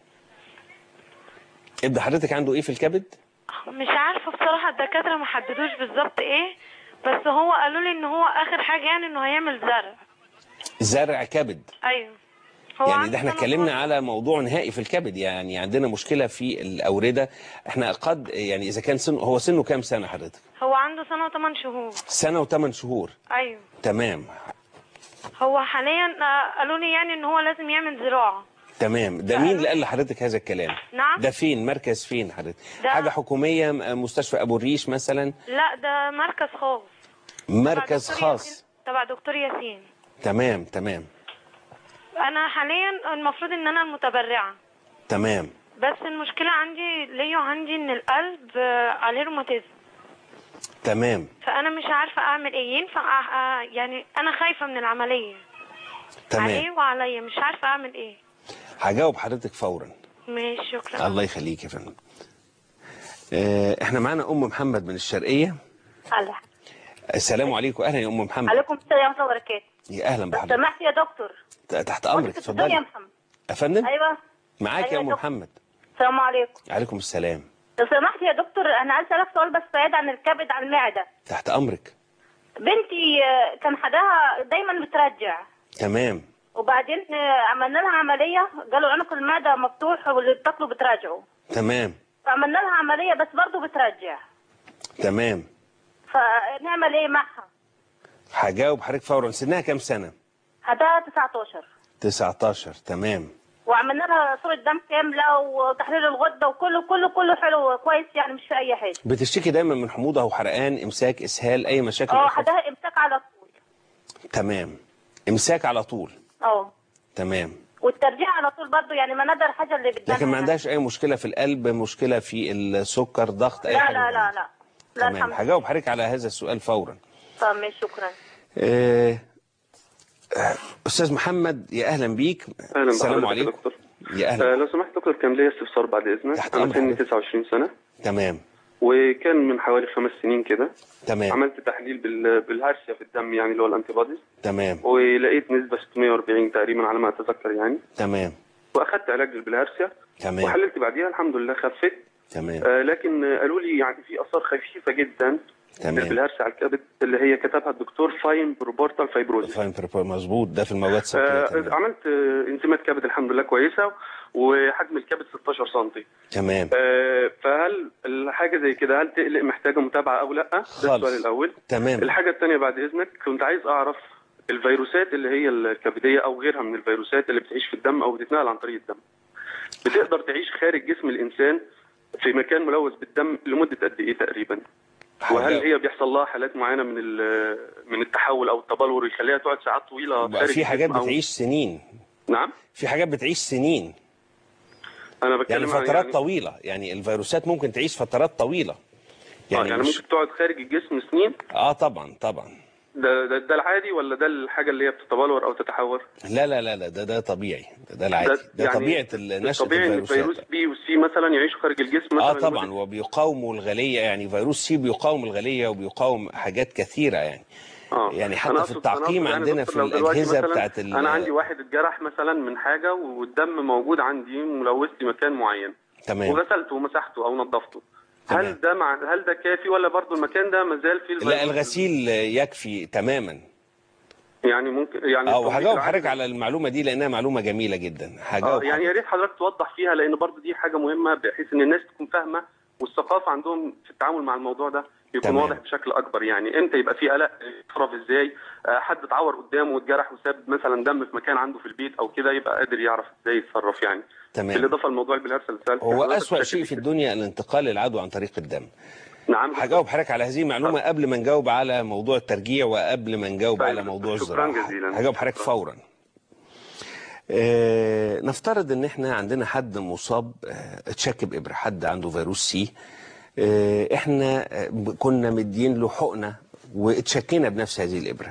ابن حضرتك عنده ايه في الكبد مش عارفه بصراحه الدكاتره ما حددوش بالظبط ايه بس هو قالوا لي ان هو اخر حاجه يعني انه هيعمل زرع زرع كبد ايوه هو يعني عنده ده احنا سنة اتكلمنا ونص. على موضوع نهائي في الكبد يعني عندنا مشكله في الاورده احنا قد يعني اذا كان سنه هو سنه كام سنه حضرتك هو عنده سنه وثمان شهور سنه وثمان شهور ايوه تمام هو حاليا آه، قالوا لي يعني ان هو لازم يعمل زراعه تمام ده مين اللي قال لحضرتك هذا الكلام نعم ده فين مركز فين حضرتك ده- حاجه حكوميه م- مستشفى ابو الريش مثلا لا ده مركز خاص مركز دكتور خاص ياسين- تبع دكتور ياسين تمام تمام انا حاليا المفروض ان انا المتبرعه تمام بس المشكله عندي ليا عندي ان القلب آه، عليه روماتيزم تمام فانا مش عارفه اعمل ايه ينفع أ- آه، يعني انا خايفه من العمليه عليه تمام وعليا مش عارفه اعمل ايه هجاوب حضرتك فورا ماشي شكرا الله يخليك يا فندم آه، احنا معانا ام محمد من الشرقيه الله السلام عليكم اهلا يا ام محمد عليكم السلام ورحمه الله وبركاته يا اهلا لو بحضرتك سمحت يا دكتور تحت امرك كنت في الدنيا يا اتفضلي محمد يا فندم ايوه معاك يا أيوة ام دكتور. محمد السلام عليكم عليكم السلام لو سمحت يا دكتور انا عايز اسالك سؤال بس بعيد عن الكبد عن المعده تحت امرك بنتي آه، كان حداها دايما بترجع تمام وبعدين آه، عملنا لها عمليه قالوا عنق المعده مفتوح واللي بتاكله بتراجعه تمام فعملنا لها عمليه بس برضه بترجع تمام فنعمل ايه معها؟ هجاوب حضرتك فورا سنها كام سنه حداها 19 19 تمام وعملنا لها صوره دم كامله وتحليل الغده وكله كله كله حلو كويس يعني مش في اي حاجه بتشتكي دايما من حموضه وحرقان امساك اسهال اي مشاكل اه أخرى؟ حداها امساك على طول تمام امساك على طول اه تمام والترجيع على طول برضه يعني ما ندر الحاجه اللي بدنا لكن ما عندهاش اي مشكله في القلب مشكله في السكر ضغط اي لا حاجه لا لا لا لا تمام الحمد لله هجاوب حضرتك على هذا السؤال فورا طب ماشي شكرا آه، آه، استاذ محمد يا اهلا بيك اهلا السلام بحضرتك يا عليكم دكتور يا اهلا آه لو سمحت دكتور كان ليا استفسار بعد اذنك تحت انا أمرك سني حضرتك. 29 سنه تمام وكان من حوالي خمس سنين كده تمام عملت تحليل بال- بالهرشة في الدم يعني اللي هو الانتي بوديز تمام ولقيت نسبه 640 تقريبا على ما اتذكر يعني تمام واخدت علاج بالهرشة تمام وحللت بعديها الحمد لله خفت تمام آه لكن آه، قالوا لي يعني في اثار خفيفه جدا تمام بالهرشة على الكبد اللي هي كتبها الدكتور فاين بروبورتال فايبروزيس فاين بريبور مظبوط ده في المواد الصوتيه آه تمام عملت آه انزيمات كبد الحمد لله كويسه وحجم الكبد 16 سم تمام آه، فهل الحاجه زي كده هل تقلق محتاجه متابعه او لا ده السؤال خالص. الاول تمام الحاجه الثانيه بعد اذنك كنت عايز اعرف الفيروسات اللي هي الكبديه او غيرها من الفيروسات اللي بتعيش في الدم او بتتنقل عن طريق الدم بتقدر تعيش خارج جسم الانسان في مكان ملوث بالدم لمده قد ايه تقريبا وهل هي بيحصل لها حالات معينه من ال- من التحول او التبلور يخليها تقعد ساعات طويله بقى خارج في حاجات الجسم أو- بتعيش سنين نعم في حاجات بتعيش سنين انا بتكلم يعني عن فترات يعني... طويله يعني الفيروسات ممكن تعيش فترات طويله يعني, يعني مش- ممكن تقعد خارج الجسم سنين اه طبعا طبعا ده, ده ده العادي ولا ده الحاجه اللي هي بتتبلور او تتحور؟ لا لا لا لا ده ده طبيعي ده, ده العادي ده ده, يعني طبيعه ال- نشأة طبيعي ان الفيروسات فيروس بي وسي مثلا يعيشوا خارج الجسم مثلا اه طبعا وبيقاوموا الغليه يعني فيروس سي بيقاوم الغليه وبيقاوم حاجات كثيره يعني اه يعني أنا حتى أقصد- في أنا التعقيم أقصد يعني عندنا دكتور في لو دلوقتي الاجهزه مثلاً بتاعت ال- انا عندي واحد اتجرح مثلا من حاجه والدم موجود عندي ملوث لي مكان معين تمام وغسلته ومسحته او نظفته تمام. هل ده مع هل ده كافي ولا برضو المكان ده مازال فيه لا الفيروس؟ الغسيل يكفي تماما يعني ممكن يعني اه التوضيح وهجاوب العادي حضرتك على المعلومه دي لانها معلومه جميله جدا آه هجاوب يعني يا ريت حضرتك توضح فيها لان برضو دي حاجه مهمه بحيث ان الناس تكون فاهمه والثقافه عندهم في التعامل مع الموضوع ده يكون تمام. واضح بشكل اكبر يعني امتى يبقى في قلق يتصرف ازاي آه، حد اتعور قدامه واتجرح وساب مثلا دم في مكان عنده في البيت او كده يبقى قادر يعرف ازاي يتصرف يعني تمام. بالاضافه لموضوع البلهارسه اللي سالت هو حضرتك أسوأ بشكل شيء في الدنيا الانتقال العدوى عن طريق الدم نعم هجاوب حضرتك على هذه المعلومه قبل ما نجاوب على موضوع الترجيع وقبل ما نجاوب على موضوع شكراً الزراعه جزيلاً. هجاوب حضرتك فورا آه نفترض ان احنا عندنا حد مصاب آه اتشك بابره حد عنده فيروس سي آه احنا آه كنا مدين له حقنه واتشكينا بنفس هذه الابره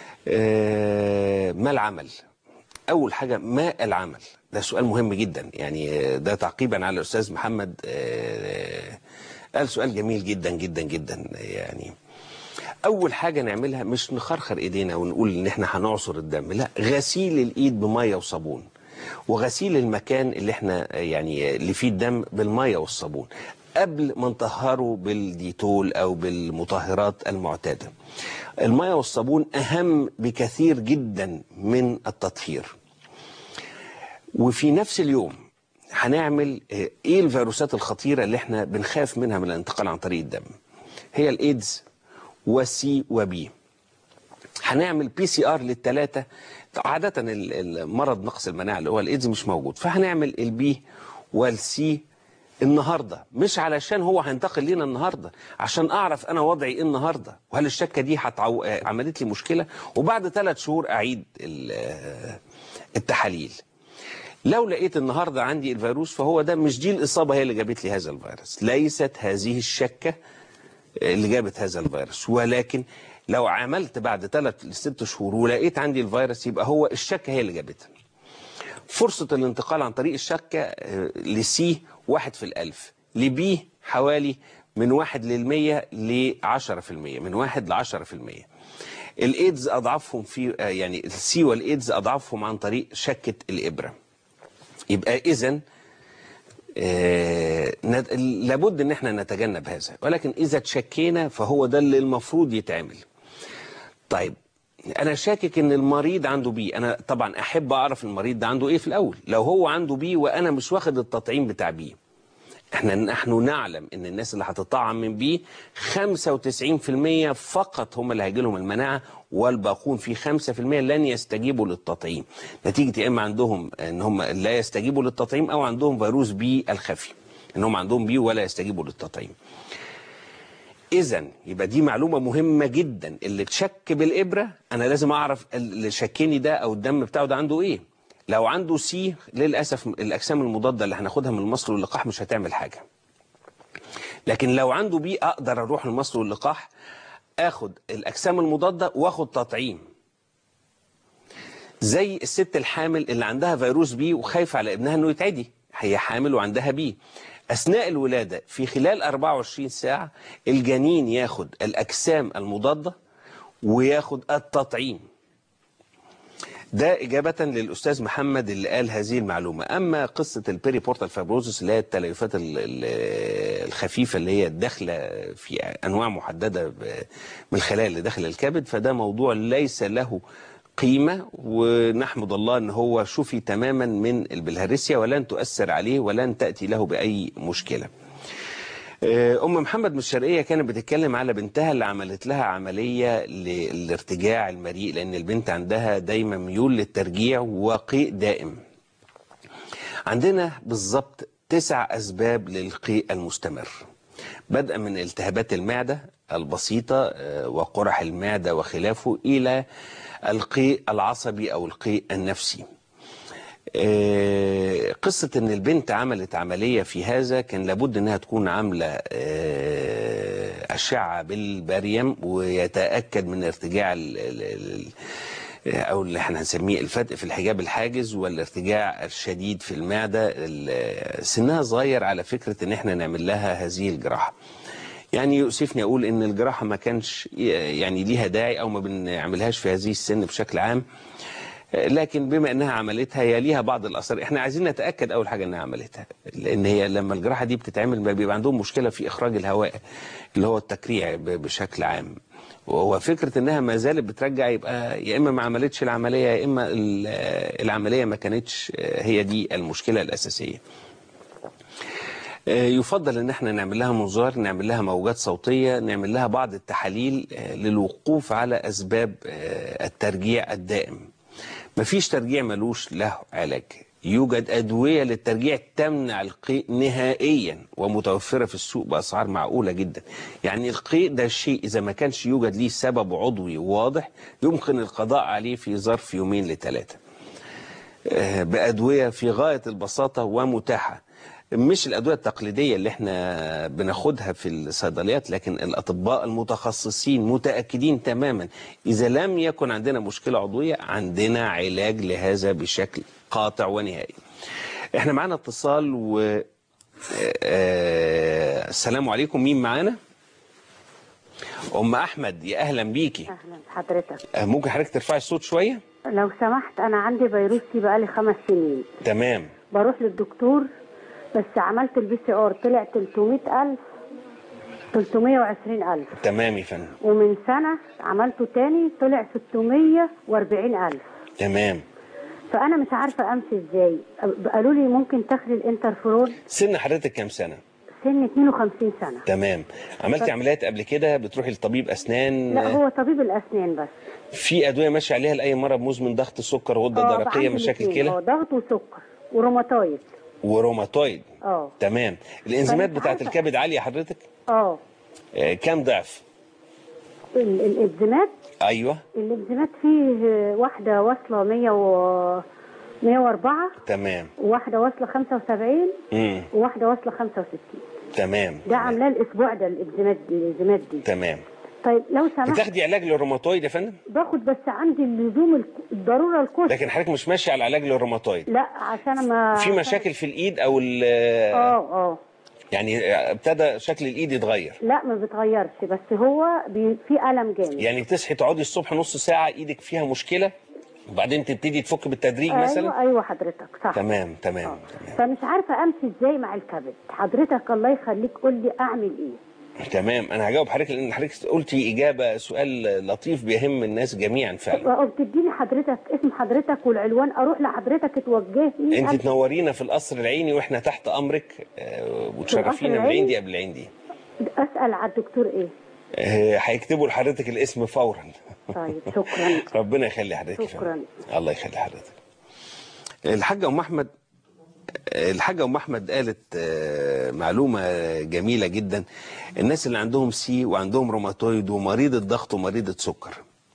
آه ما العمل اول حاجه ما العمل ده سؤال مهم جدا يعني آه، ده تعقيبا على الاستاذ محمد آه، قال سؤال جميل جدا جدا جدا يعني اول حاجه نعملها مش نخرخر ايدينا ونقول ان احنا هنعصر الدم لا غسيل الايد بميه وصابون وغسيل المكان اللي احنا يعني اللي فيه الدم بالميه والصابون قبل ما نطهره بالديتول او بالمطهرات المعتاده الميه والصابون اهم بكثير جدا من التطهير وفي نفس اليوم هنعمل آه، ايه الفيروسات الخطيره اللي احنا بنخاف منها من الانتقال عن طريق الدم هي الايدز والسي وبي هنعمل بي سي ار للثلاثه عاده ال- المرض نقص المناعه اللي هو الايدز مش موجود فهنعمل البي والسي النهارده مش علشان هو هينتقل لينا النهارده عشان اعرف انا وضعي ايه النهارده وهل الشكه دي هتعو... آه، عملت لي مشكله وبعد ثلاث شهور اعيد ال- آه، التحاليل لو لقيت النهارده عندي الفيروس فهو ده مش دي الاصابه هي اللي جابت لي هذا الفيروس ليست هذه الشكه اللي جابت هذا الفيروس ولكن لو عملت بعد ثلاث لست شهور ولقيت عندي الفيروس يبقى هو الشكه هي اللي جابتها فرصة الانتقال عن طريق الشكة آه، لسي واحد في الألف لبي حوالي من واحد للمية لعشرة في المية من واحد لعشرة في المية الإيدز أضعافهم في آه، يعني السي والإيدز أضعافهم عن طريق شكة الإبرة يبقى إذن آه، ند- لابد ان احنا نتجنب هذا ولكن اذا تشكينا فهو ده اللي المفروض يتعمل طيب انا شاكك ان المريض عنده بي انا طبعا احب اعرف المريض ده عنده ايه في الاول لو هو عنده بي وانا مش واخد التطعيم بتاع بي احنا نحن نعلم ان الناس اللي هتطعم من بي 95% فقط هم اللي هيجي لهم المناعه والباقون في 5% لن يستجيبوا للتطعيم نتيجه يا اما عندهم ان هم لا يستجيبوا للتطعيم او عندهم فيروس بي الخفي ان هم عندهم بي ولا يستجيبوا للتطعيم اذا يبقى دي معلومه مهمه جدا اللي تشك بالابره انا لازم اعرف اللي شكني ده او الدم بتاعه ده عنده ايه لو عنده سي للاسف الاجسام المضاده اللي هناخدها من المصل واللقاح مش هتعمل حاجه لكن لو عنده بي اقدر اروح المصل واللقاح اخد الاجسام المضاده واخد تطعيم زي الست الحامل اللي عندها فيروس بي وخايفه على ابنها انه يتعدي هي حامل وعندها بي اثناء الولاده في خلال 24 ساعه الجنين ياخد الاجسام المضاده وياخد التطعيم ده إجابة للأستاذ محمد اللي قال هذه المعلومة أما قصة البيري بورتال فابروزس اللي هي التليفات ال- ال- الخفيفة اللي هي داخلة في أنواع محددة ب- من الخلايا اللي داخل الكبد فده موضوع ليس له قيمة ونحمد الله أن هو شفي تماما من البلهارسيا ولن تؤثر عليه ولن تأتي له بأي مشكلة آه، ام محمد من الشرقيه كانت بتتكلم على بنتها اللي عملت لها عمليه للارتجاع المريء لان البنت عندها دايما ميول للترجيع وقيء دائم عندنا بالظبط تسع اسباب للقيء المستمر بدءا من التهابات المعده البسيطه آه، وقرح المعده وخلافه الى القيء العصبي او القيء النفسي آه، قصة ان البنت عملت عملية في هذا كان لابد انها تكون عاملة آه، اشعة بالبريم ويتأكد من ارتجاع ال- ال- ال- او اللي احنا هنسميه الفتق في الحجاب الحاجز والارتجاع الشديد في المعدة ال- سنها صغير على فكرة ان احنا نعمل لها هذه الجراحة يعني يؤسفني اقول ان الجراحة ما كانش يعني ليها داعي او ما بنعملهاش في هذه السن بشكل عام لكن بما انها عملتها هي ليها بعض الاثار احنا عايزين نتاكد اول حاجه انها عملتها لان هي لما الجراحه دي بتتعمل ما بيبقى عندهم مشكله في اخراج الهواء اللي هو التكريع ب- بشكل عام وهو فكره انها ما زالت بترجع يبقى يا اما ما عملتش العمليه يا اما ال- العمليه ما كانتش هي دي المشكله الاساسيه آه، يفضل ان احنا نعمل لها منظار نعمل لها موجات صوتيه نعمل لها بعض التحاليل آه، للوقوف على اسباب آه، الترجيع الدائم مفيش ترجيع ملوش له علاج يوجد أدوية للترجيع تمنع القيء نهائيا ومتوفرة في السوق بأسعار معقولة جدا يعني القيء ده شيء إذا ما كانش يوجد ليه سبب عضوي واضح يمكن القضاء عليه في ظرف يومين لثلاثة آه، بأدوية في غاية البساطة ومتاحة مش الأدوية التقليدية اللي احنا بناخدها في الصيدليات لكن الأطباء المتخصصين متأكدين تماما إذا لم يكن عندنا مشكلة عضوية عندنا علاج لهذا بشكل قاطع ونهائي احنا معانا اتصال و آه، آه، السلام عليكم مين معانا أم أحمد يا أهلا بيكي اهلا بحضرتك آه، ممكن حضرتك ترفعي الصوت شوية لو سمحت انا عندي فيروسي بقالي خمس سنين تمام بروح للدكتور بس عملت البي سي ار طلع 300000 320000 تمام يا فندم ومن سنه عملته تاني طلع 640000 تمام فانا مش عارفه امشي ازاي قالوا لي ممكن تاخدي الانترفيرون سن حضرتك كام سنة سن 52 سنه تمام عملتي طب- عمليات قبل كده بتروحي لطبيب اسنان لا هو طبيب الاسنان بس في ادويه ماشيه عليها لاي مرض مزمن ضغط سكر غده آه، درقيه عندي مشاكل الاتنين، اه كلى ضغط وسكر وروماتايد وروماتويد اه تمام الانزيمات فمش بتاعت عارفة. الكبد عاليه حضرتك اه آه، كام ضعف ال- الانزيمات ايوه الانزيمات فيه واحدة واصلة 100 و 104 تمام وواحدة واصلة 75 امم وواحدة واصلة 65 تمام ده عاملاه الأسبوع ده الانزيمات دي الانزيمات دي تمام طيب لو سمحت بتاخدي علاج للروماتويد يا فندم باخد بس عندي اللزوم الك- الضرورة القصوى لكن حضرتك مش ماشي على علاج للروماتويد لا عشان ما في مشاكل في الايد او ال- اه اه يعني ابتدى شكل الايد يتغير لا ما بتغيرش بس هو بي... في ألم جامد يعني بتصحي تقعدي الصبح نص ساعه ايدك فيها مشكله وبعدين تبتدي تفك بالتدريج مثلا ايوه ايوه حضرتك صح تمام تمام فمش عارفه امشي ازاي مع الكبد حضرتك الله يخليك قول لي اعمل ايه تمام انا هجاوب حضرتك لان حضرتك قلتي اجابه سؤال لطيف بيهم الناس جميعا فعلا طب تديني حضرتك اسم حضرتك والعنوان اروح لحضرتك توجهني انت أمشي. تنورينا في القصر العيني واحنا تحت امرك آه، وتشرفينا العيني؟ بالعين دي قبل العين دي اسال على الدكتور ايه آه، هيكتبوا لحضرتك الاسم فورا طيب شكرا ربنا يخلي حضرتك يا شكراً. فندم. الله يخلي حضرتك الحاجة أم أحمد الحاجة أم أحمد قالت آه، معلومة جميلة جدا الناس اللي عندهم سي وعندهم روماتويد ومريض الضغط ومريض السكر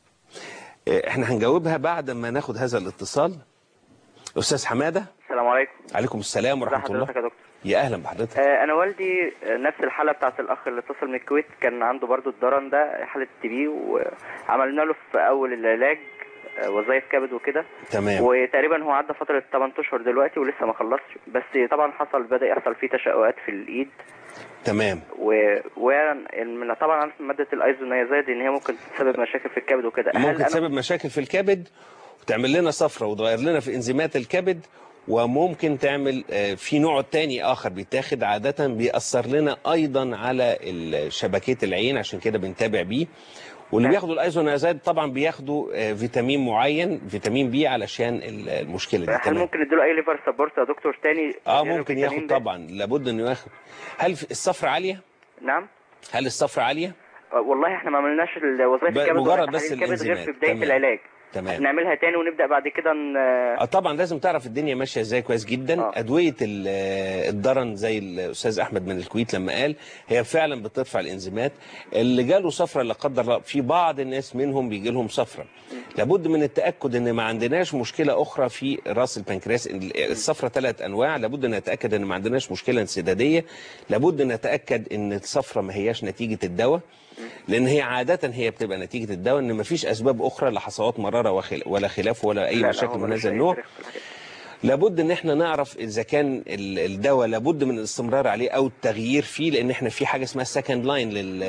آه، احنا هنجاوبها بعد ما ناخد هذا الاتصال أستاذ حمادة السلام عليكم عليكم السلام ازي ورحمة الله حضرتك يا دكتور يا أهلا بحضرتك آه انا والدي آه، نفس الحاله بتاعت الاخ اللي اتصل من الكويت كان عنده برضو الضرن ده حاله تي بي وعملنا له في اول العلاج آه، وظائف كبد وكده تمام وتقريبا هو عدى فتره 8 اشهر دلوقتي ولسه ما خلصش بس طبعا حصل بدا يحصل فيه تشققات في الايد تمام و... و... طبعا عارف ماده الايزونيازيد ان هي ممكن تسبب مشاكل في الكبد وكده هل ممكن أنا- تسبب مشاكل في الكبد وتعمل لنا صفرة وتغير لنا في انزيمات الكبد وممكن تعمل آه، في نوع تاني اخر بيتاخد عادة بيأثر لنا ايضا على ال- شبكية العين عشان كده بنتابع بيه واللي بياخدوا الايزونازيد طبعا بياخدوا آه، فيتامين معين فيتامين بي علشان ال- المشكله دي هل تمام ممكن نديله اي ليفر سبورت يا دكتور تاني اه غير ممكن الفيتامين ياخد ده؟ طبعا لابد انه ياخد هل في- الصفرة عالية نعم هل الصفرة عالية آه، والله احنا ما عملناش الوظائف ب- الكبد مجرد ولا بس تحاليل الكبد غير في الإنزيمات. بدايه تمام. العلاج تمام نعملها تاني ونبدا بعد كده ن... اه طبعا لازم تعرف الدنيا ماشيه ازاي كويس جدا آه. ادويه ال- آه، الضرن زي الاستاذ احمد من الكويت لما قال هي فعلا بترفع الانزيمات اللي جاله صفرة لا قدر الله في بعض الناس منهم بيجي لهم صفرة لابد من التاكد ان ما عندناش مشكله اخرى في راس البنكرياس الصفرة ثلاث انواع لابد ان نتاكد ان ما عندناش مشكله انسداديه لابد ان نتاكد ان الصفرة ما هياش نتيجه الدواء لان هي عاده هي بتبقى نتيجه الدواء ان ما فيش اسباب اخرى لحصوات مراره وخل- ولا خلاف ولا اي لا، لا، مشاكل هو من ملوش هذا أي النوع تاريخ في الحاجات. لابد ان احنا نعرف اذا كان ال- الدواء لابد من الاستمرار عليه او التغيير فيه لان احنا في حاجه اسمها سكند لاين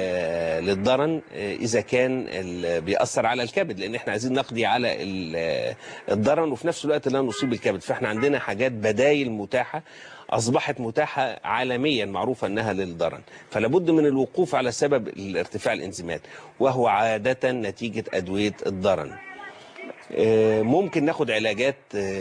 للضرن آه، اذا كان ال- بيأثر على الكبد لان احنا عايزين نقضي على ال- الضرن وفي نفس الوقت لا نصيب الكبد فاحنا عندنا حاجات بدايل متاحه اصبحت متاحه عالميا معروفه انها للضرن فلابد من الوقوف على سبب ارتفاع الانزيمات وهو عاده نتيجه ادويه الضرن آه، ممكن ناخد علاجات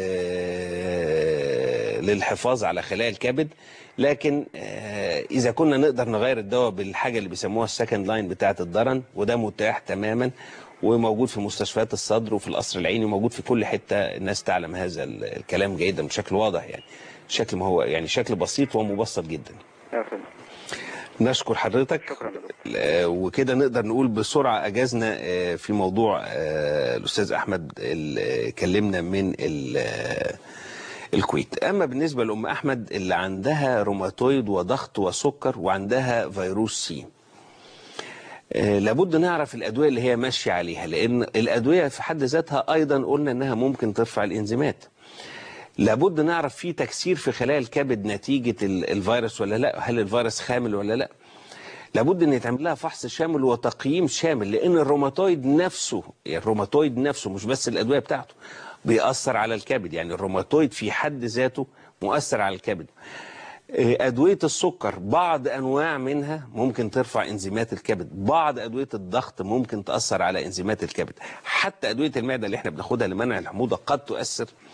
آه، للحفاظ على خلايا الكبد لكن آه، اذا كنا نقدر نغير الدواء بالحاجه اللي بيسموها السكند لاين بتاعه الضرن وده متاح تماما وموجود في مستشفيات الصدر وفي القصر العيني وموجود في كل حته الناس تعلم هذا ال- الكلام جيدا بشكل واضح يعني شكل ما هو يعني شكل بسيط ومبسط جدا يا فندم. نشكر حضرتك آه، وكده نقدر نقول بسرعة أجازنا آه، في موضوع آه، الأستاذ أحمد اللي كلمنا من ال- آه، الكويت أما بالنسبة لأم أحمد اللي عندها روماتويد وضغط وسكر وعندها فيروس سي آه، لابد نعرف الأدوية اللي هي ماشية عليها لأن الأدوية في حد ذاتها أيضا قلنا أنها ممكن ترفع الإنزيمات لابد نعرف في تكسير في خلايا الكبد نتيجة ال- الفيروس ولا لا هل الفيروس خامل ولا لا لابد ان يتعمل لها فحص شامل وتقييم شامل لان الروماتويد نفسه يعني الروماتويد نفسه مش بس الادويه بتاعته بيأثر على الكبد يعني الروماتويد في حد ذاته مؤثر على الكبد آه، أدوية السكر بعض أنواع منها ممكن ترفع إنزيمات الكبد بعض أدوية الضغط ممكن تأثر على إنزيمات الكبد حتى أدوية المعدة اللي احنا بناخدها لمنع الحموضة قد تؤثر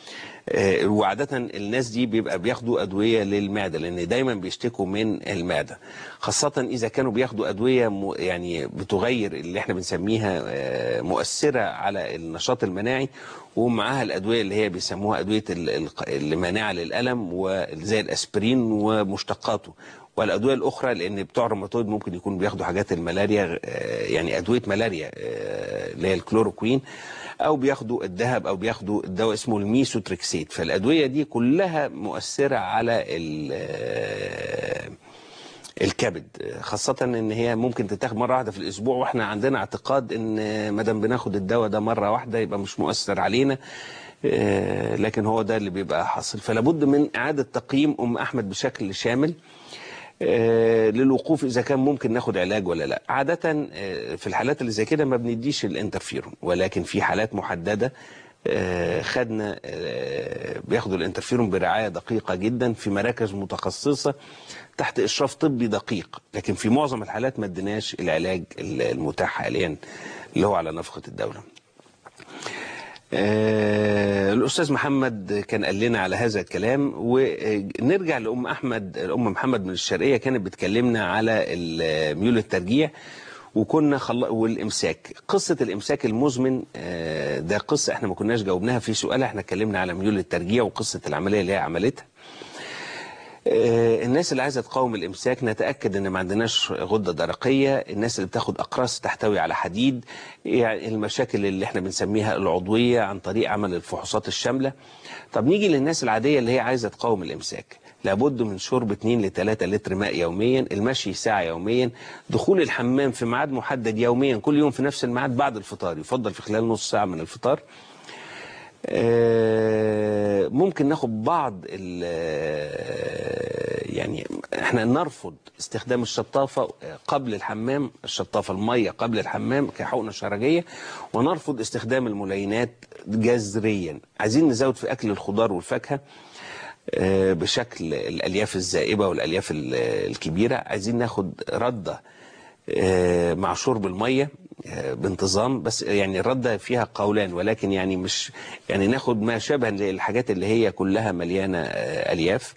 آه، وعادة الناس دي بيبقى بياخدوا أدوية للمعدة لأن دايما بيشتكوا من المعدة خاصة إذا كانوا بياخدوا أدوية م- يعني بتغير اللي احنا بنسميها آه، مؤثرة على النشاط المناعي ومعاها الأدوية اللي هي بيسموها أدوية ال- ال- المانعة للألم وزي الأسبرين ومشتقاته والأدوية الأخرى لأن بتوع الروماتويد ممكن يكون بياخدوا حاجات الملاريا آه، يعني أدوية ملاريا آه، اللي هي الكلوروكوين او بياخدوا الذهب او بياخدوا الدواء اسمه الميسوتريكسيت فالادويه دي كلها مؤثره على ال- الكبد خاصة ان هي ممكن تتاخد مرة واحدة في الاسبوع واحنا عندنا اعتقاد ان ما دام بناخد الدواء ده مرة واحدة يبقى مش مؤثر علينا آه، لكن هو ده اللي بيبقى حاصل فلا بد من اعادة تقييم ام احمد بشكل شامل آه، للوقوف اذا كان ممكن ناخد علاج ولا لا عاده آه، في الحالات اللي زي كده ما بنديش الانترفيرون ولكن في حالات محدده آه، خدنا آه، بياخدوا الانترفيرون برعايه دقيقه جدا في مراكز متخصصه تحت اشراف طبي دقيق لكن في معظم الحالات ما اديناش العلاج المتاح حاليا اللي هو على نفقه الدوله آه، الأستاذ محمد كان قال لنا على هذا الكلام ونرجع لأم أحمد الأم محمد من الشرقية كانت بتكلمنا على ال- ميول الترجيع وكنا خل... والامساك قصه الامساك المزمن آه، ده قصه احنا ما كناش جاوبناها في سؤال احنا اتكلمنا على ميول الترجيع وقصه العمليه اللي هي عملتها آه، الناس اللي عايزه تقاوم الامساك نتاكد ان ما عندناش غده درقيه الناس اللي بتاخد اقراص تحتوي على حديد يعني المشاكل اللي احنا بنسميها العضويه عن طريق عمل الفحوصات الشامله طب نيجي للناس العاديه اللي هي عايزه تقاوم الامساك لابد من شرب 2 ل 3 لتر ماء يوميا المشي ساعه يوميا دخول الحمام في ميعاد محدد يوميا كل يوم في نفس الميعاد بعد الفطار يفضل في خلال نص ساعه من الفطار آه، ممكن ناخد بعض ال- يعني احنا نرفض استخدام الشطافة قبل الحمام الشطافة المية قبل الحمام كحقنة شرجية ونرفض استخدام الملينات جذريا عايزين نزود في أكل الخضار والفاكهة آه، بشكل الألياف الزائبة والألياف ال- الكبيرة عايزين ناخد ردة آه، مع شرب المية آه، بانتظام بس يعني الردة فيها قولان ولكن يعني مش يعني ناخد ما شابه للحاجات اللي هي كلها مليانة آه، ألياف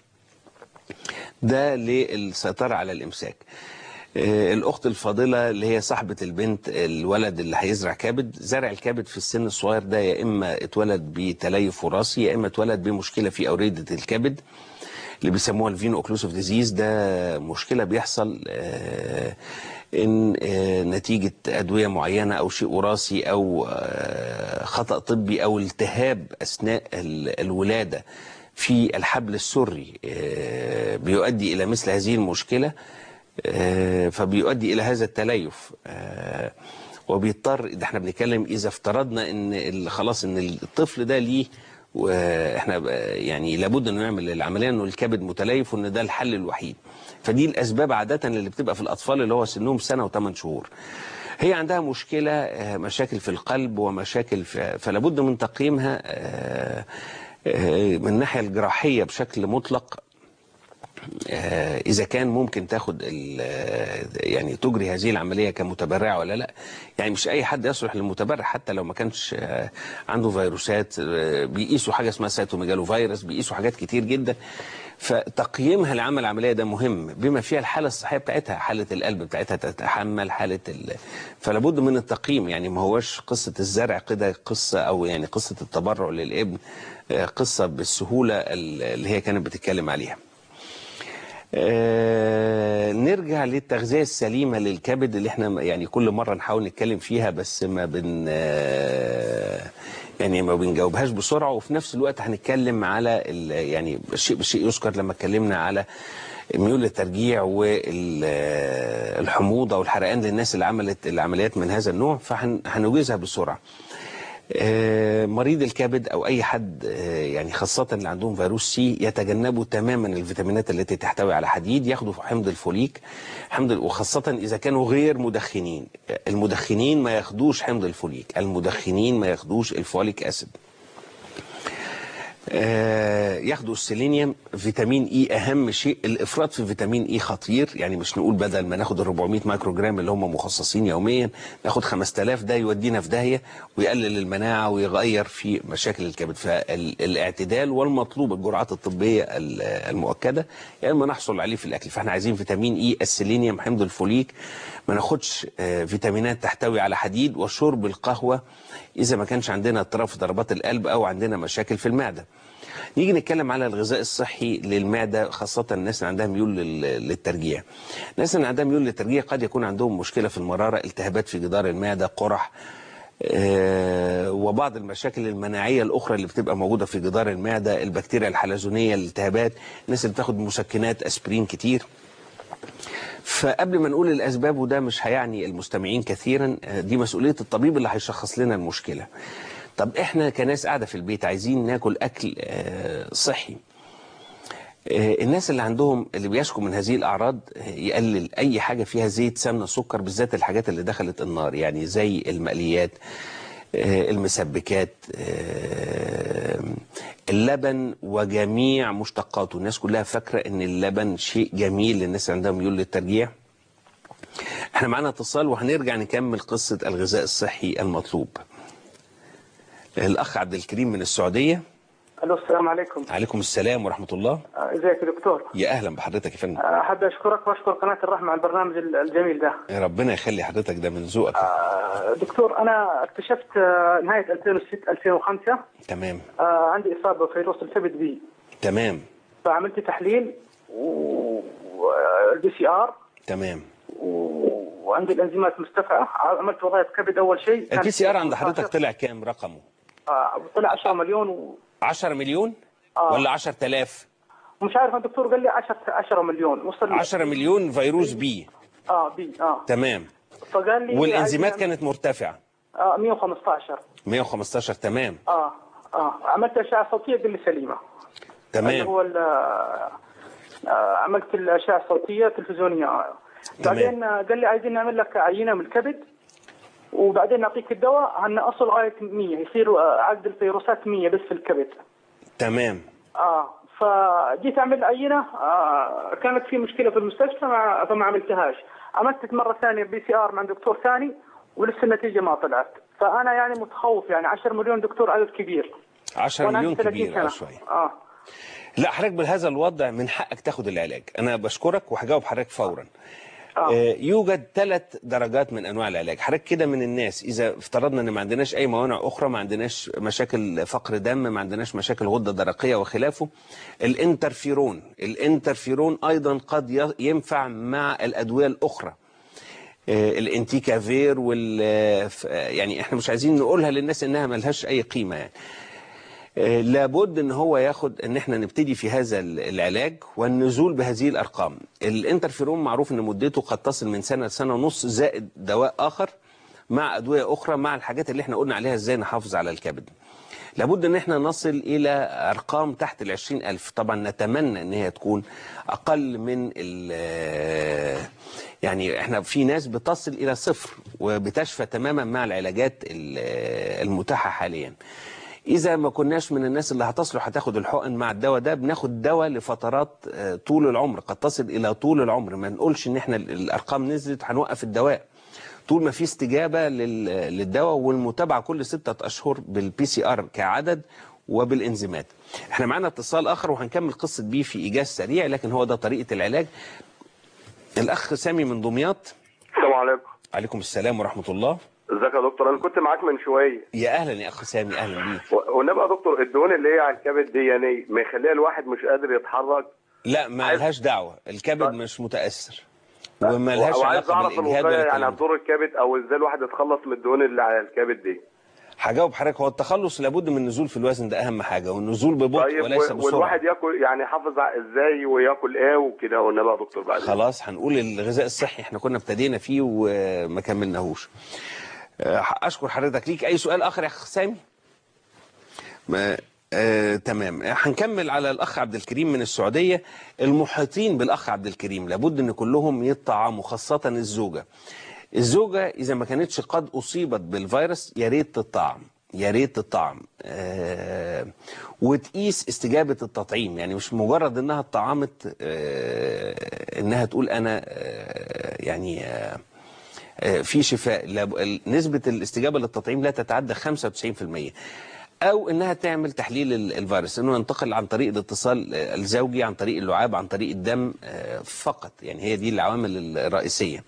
ده للسيطرة على الإمساك آه، الأخت الفاضلة اللي هي صاحبة البنت الولد اللي هيزرع كبد زرع الكبد في السن الصغير ده يا إما اتولد بتليف وراثي يا إما اتولد بمشكلة في أوردة الكبد اللي بيسموها الفينو اوكلوسيف ديزيز ده مشكلة بيحصل آه، ان آه، نتيجة ادوية معينة او شيء وراثي او آه، خطأ طبي او التهاب اثناء ال- الولادة في الحبل السري آه، بيؤدي الى مثل هذه المشكلة آه، فبيؤدي الى هذا التليف آه، وبيضطر ده احنا بنتكلم اذا افترضنا ان ال- خلاص ان الطفل ده ليه واحنا ب- يعني لابد انه نعمل العمليه انه الكبد متليف وان ده الحل الوحيد فدي الاسباب عاده اللي بتبقى في الاطفال اللي هو سنهم سنه وثمان شهور هي عندها مشكله آه، مشاكل في القلب ومشاكل في فلابد من تقييمها آه، آه، من الناحيه الجراحيه بشكل مطلق آه، اذا كان ممكن تاخد ال- آه، يعني تجري هذه العمليه كمتبرع ولا لا يعني مش اي حد يصلح للمتبرع حتى لو ما كانش آه، عنده فيروسات آه، بيقيسوا حاجه اسمها سيتوميجالو فيروس بيقيسوا حاجات كتير جدا فتقييمها لعمل العمليه ده مهم بما فيها الحاله الصحيه بتاعتها حاله القلب بتاعتها تتحمل حاله ال... فلابد من التقييم يعني ما هوش قصه الزرع كده قصه او يعني قصه التبرع للابن آه، قصه بالسهوله اللي هي كانت بتتكلم عليها آه، نرجع للتغذية السليمة للكبد اللي احنا يعني كل مرة نحاول نتكلم فيها بس ما بن آه، يعني ما بنجاوبهاش بسرعة وفي نفس الوقت هنتكلم على ال- يعني الشيء بالشيء يذكر لما اتكلمنا على ميول الترجيع والحموضة والحرقان للناس اللي عملت العمليات من هذا النوع فهنوجزها بسرعة آه، مريض الكبد او اي حد آه، يعني خاصه اللي عندهم فيروس سي يتجنبوا تماما الفيتامينات التي تحتوي على حديد ياخدوا حمض الفوليك حمض وخاصه اذا كانوا غير مدخنين آه، المدخنين ما ياخدوش حمض الفوليك المدخنين ما ياخدوش الفوليك اسيد آه، ياخدوا السيلينيوم فيتامين اي اهم شيء الافراط في فيتامين اي خطير يعني مش نقول بدل ما ناخد ال 400 مايكرو جرام اللي هم مخصصين يوميا ناخد 5000 ده يودينا في داهيه ويقلل المناعه ويغير في مشاكل الكبد فالاعتدال والمطلوب الجرعات الطبيه ال- المؤكده يا اما نحصل عليه في الاكل فاحنا عايزين فيتامين اي السيلينيوم حمض الفوليك ما ناخدش آه، فيتامينات تحتوي على حديد وشرب القهوه اذا ما كانش عندنا اضطراب في ضربات القلب او عندنا مشاكل في المعده نيجي نتكلم على الغذاء الصحي للمعده خاصه الناس اللي عندها ميول لل- للترجيع. الناس اللي عندها ميول للترجيع قد يكون عندهم مشكله في المراره، التهابات في جدار المعده، قرح آه، وبعض المشاكل المناعيه الاخرى اللي بتبقى موجوده في جدار المعده، البكتيريا الحلزونيه، الالتهابات، الناس اللي بتاخد مسكنات اسبرين كتير. فقبل ما نقول الاسباب وده مش هيعني المستمعين كثيرا آه، دي مسؤوليه الطبيب اللي هيشخص لنا المشكله. طب احنا كناس قاعده في البيت عايزين ناكل اكل آه، صحي. آه، الناس اللي عندهم اللي بيشكوا من هذه الاعراض آه، يقلل اي حاجه فيها زيت سمنه سكر بالذات الحاجات اللي دخلت النار يعني زي المقليات آه، المسبكات آه، اللبن وجميع مشتقاته الناس كلها فاكره ان اللبن شيء جميل للناس اللي عندهم ميول للترجيع احنا معانا اتصال وهنرجع نكمل قصه الغذاء الصحي المطلوب الاخ عبد الكريم من السعوديه الو السلام عليكم عليكم السلام ورحمه الله آه، ازيك يا دكتور يا اهلا بحضرتك يا فندم آه، احب اشكرك واشكر قناه الرحمه على البرنامج ال- الجميل ده ربنا يخلي حضرتك ده من ذوقك آه، دكتور انا اكتشفت آه، نهايه 2006 2005 تمام آه، عندي اصابه بفيروس الكبد بي تمام فعملت تحليل والبي سي ار تمام وعندي الانزيمات مرتفعه عملت وظائف كبد اول شيء البي سي ار عند حضرتك طلع كام رقمه آه، طلع 10 مليون و... 10 مليون آه. ولا 10000 مش عارف الدكتور قال لي 10 10 مليون وصل 10 مليون فيروس بي اه بي اه تمام فقال لي والانزيمات عايز- كانت مرتفعه آه 115 115 تمام اه اه عملت اشعه صوتيه قال لي سليمه اللي تمام هو ال- آه، عملت الاشعه الصوتيه تلفزيونيه آه. تمام. بعدين آه، قال لي عايزين نعمل لك عينه من الكبد وبعدين نعطيك الدواء هنقصه لغايه 100 يصير آه، عدد الفيروسات 100 بس في الكبد تمام اه فجيت اعمل عينه آه كانت في مشكله في المستشفى ما فما عملتهاش عملت مره ثانيه بي سي ار مع دكتور ثاني ولسه النتيجه ما طلعت فانا يعني متخوف يعني 10 مليون دكتور عدد كبير 10 وأنا مليون عندي 30 كبير اه سنة. شويه اه لا حضرتك بهذا الوضع من حقك تاخد العلاج انا بشكرك وهجاوب حضرتك فورا آه. يوجد ثلاث درجات من انواع العلاج حضرتك كده من الناس اذا افترضنا ان ما عندناش اي موانع اخرى ما عندناش مشاكل فقر دم ما عندناش مشاكل غده درقيه وخلافه الانترفيرون الانترفيرون ايضا قد ي- ينفع مع الادويه الاخرى آه، الانتيكافير وال آه، ف- آه، يعني احنا مش عايزين نقولها للناس انها ملهاش اي قيمه يعني آه، لابد ان هو ياخد ان احنا نبتدي في هذا ال- العلاج والنزول بهذه الارقام الانترفيرون معروف ان مدته قد تصل من سنه لسنه ونص زائد دواء اخر مع ادويه اخرى مع الحاجات اللي احنا قلنا عليها ازاي نحافظ على الكبد لابد ان احنا نصل الى ارقام تحت ال ألف طبعا نتمنى ان هي تكون اقل من ال يعني احنا في ناس بتصل الى صفر وبتشفى تماما مع العلاجات ال- المتاحه حاليا اذا ما كناش من الناس اللي هتصلح هتاخد الحقن مع الدواء ده بناخد دواء لفترات آه، طول العمر قد تصل الى طول العمر ما نقولش ان احنا ال- الارقام نزلت هنوقف الدواء طول ما في استجابه لل- للدواء والمتابعه كل ستة اشهر بالبي سي ار كعدد وبالانزيمات احنا معانا اتصال اخر وهنكمل قصه بيه في ايجاز سريع لكن هو ده طريقه العلاج الاخ سامي من دمياط السلام عليكم عليكم السلام ورحمه الله ازيك يا دكتور انا كنت معاك من شويه يا اهلا يا اخ سامي اهلا بيك و- والنبي يا دكتور الدهون اللي هي على الكبد دي يعني ما يخليها الواحد مش قادر يتحرك لا ما لهاش دعوه الكبد مش متاثر وما لهاش وعايز علاقه اعرف بالاجهاد الوقايه ولا يعني الكلام ده. هتضر الكبد او ازاي الواحد يتخلص من الدهون اللي على الكبد دي هجاوب حضرتك هو التخلص لابد من النزول في الوزن ده اهم حاجه والنزول ببطء طيب وليس و- بسرعه والواحد ياكل يعني يحافظ على ازاي وياكل ايه وكده والنبي يا دكتور بعد خلاص هنقول الغذاء الصحي احنا كنا ابتدينا فيه وما كملناهوش آه، اشكر حضرتك ليك اي سؤال اخر يا اخ سامي ما آه، تمام هنكمل على الاخ عبد الكريم من السعوديه المحيطين بالاخ عبد الكريم لابد ان كلهم يطعموا خاصه الزوجه الزوجه اذا ما كانتش قد اصيبت بالفيروس يا ريت تطعم يا ريت تطعم آه، وتقيس استجابه التطعيم يعني مش مجرد انها اتطعمت آه، انها تقول انا آه، يعني آه، آه، في شفاء لاب- ال- نسبه الاستجابه للتطعيم لا تتعدى 95% او انها تعمل تحليل ال- الفيروس انه ينتقل عن طريق الاتصال آه، الزوجي عن طريق اللعاب عن طريق الدم آه، فقط يعني هي دي العوامل الرئيسيه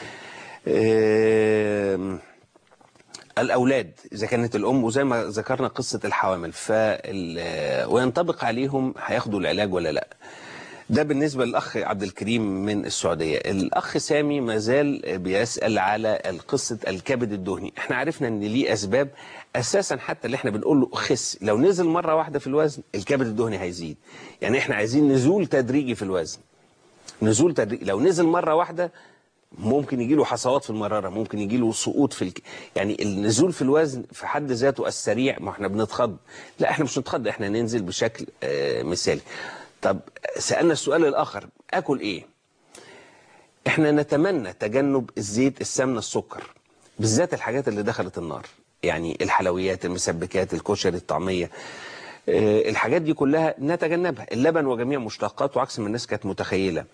آم، الأولاد إذا كانت الأم وزي ما ذكرنا قصة الحوامل فال... وينطبق عليهم هياخدوا العلاج ولا لا ده بالنسبة للأخ عبد الكريم من السعودية الأخ سامي ما زال بيسأل على قصة الكبد الدهني احنا عرفنا ان ليه أسباب أساسا حتى اللي احنا بنقول له خس لو نزل مرة واحدة في الوزن الكبد الدهني هيزيد يعني احنا عايزين نزول تدريجي في الوزن نزول تدريجي لو نزل مرة واحدة ممكن يجي له حصوات في المرارة ممكن يجي له سقوط في الك... يعني النزول في الوزن في حد ذاته السريع ما احنا بنتخض لا احنا مش نتخض احنا ننزل بشكل آه مثالي طب سألنا السؤال الآخر أكل إيه احنا نتمنى تجنب الزيت السمنة السكر بالذات الحاجات اللي دخلت النار يعني الحلويات المسبكات الكشري الطعمية آه، الحاجات دي كلها نتجنبها اللبن وجميع مشتقاته عكس ما الناس كانت متخيلة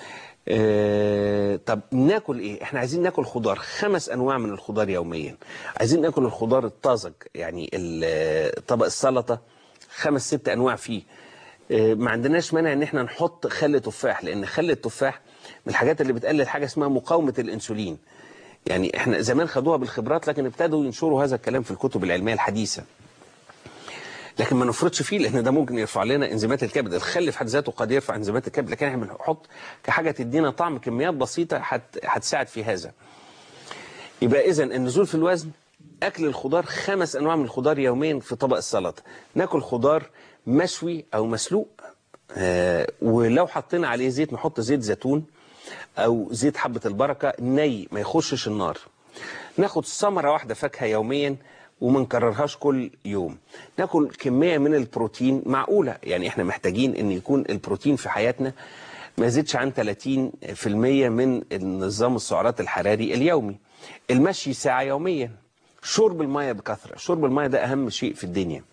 آه، طب ناكل ايه احنا عايزين ناكل خضار خمس انواع من الخضار يوميا عايزين ناكل الخضار الطازج يعني ال- طبق السلطه خمس ست انواع فيه آه، ما عندناش مانع ان احنا نحط خل تفاح لان خل التفاح من الحاجات اللي بتقلل حاجه اسمها مقاومه الانسولين يعني احنا زمان خدوها بالخبرات لكن ابتدوا ينشروا هذا الكلام في الكتب العلميه الحديثه لكن ما نفرطش فيه لان ده ممكن يرفع لنا انزيمات الكبد الخل في حد ذاته قد يرفع انزيمات الكبد لكن احنا بنحط كحاجه تدينا طعم كميات بسيطه هت- هتساعد في هذا يبقى اذا النزول في الوزن اكل الخضار خمس انواع من الخضار يوميا في طبق السلطه ناكل خضار مشوي او مسلوق آه ولو حطينا عليه زيت نحط زيت زيتون او زيت حبه البركه ني ما يخشش النار ناخد ثمره واحده فاكهه يوميا وما نكررهاش كل يوم ناكل كميه من البروتين معقوله يعني احنا محتاجين ان يكون البروتين في حياتنا ما يزيدش عن 30% من النظام السعرات الحراري اليومي المشي ساعه يوميا شرب الميه بكثره شرب الميه ده اهم شيء في الدنيا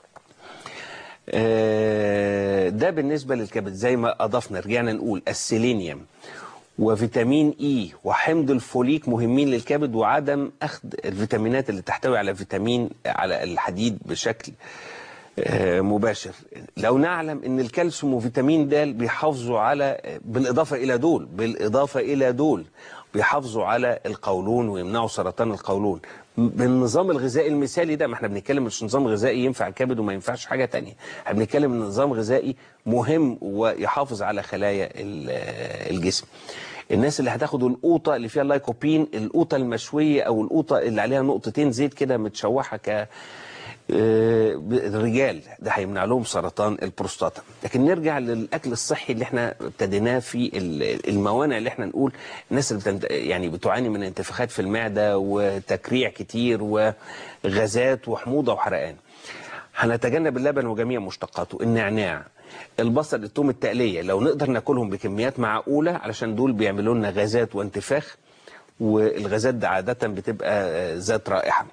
آه، ده بالنسبة للكبد زي ما أضفنا رجعنا نقول السيلينيوم وفيتامين إي وحمض الفوليك مهمين للكبد وعدم أخذ الفيتامينات اللي تحتوي على فيتامين على الحديد بشكل آه، مباشر لو نعلم ان الكالسيوم وفيتامين د بيحافظوا على بالاضافه الى دول بالاضافه الى دول بيحافظوا على القولون ويمنعوا سرطان القولون بالنظام الغذائي المثالي ده ما احنا بنتكلم مش نظام غذائي ينفع الكبد وما ينفعش حاجه تانية احنا بنتكلم ان نظام غذائي مهم ويحافظ على خلايا ال- الجسم الناس اللي هتاخد القوطه اللي فيها اللايكوبين القوطه المشويه او القوطه اللي عليها نقطتين زيت كده متشوحه ك آه، الرجال ده هيمنع لهم سرطان البروستاتا لكن نرجع للاكل الصحي اللي احنا ابتديناه في ال- الموانع اللي احنا نقول الناس اللي بتنت... يعني بتعاني من انتفاخات في المعده وتكريع كتير وغازات وحموضه وحرقان هنتجنب اللبن وجميع مشتقاته النعناع البصل الثوم التقليه لو نقدر ناكلهم بكميات معقوله علشان دول بيعملوا لنا غازات وانتفاخ والغازات ده عاده بتبقى آه، ذات رائحه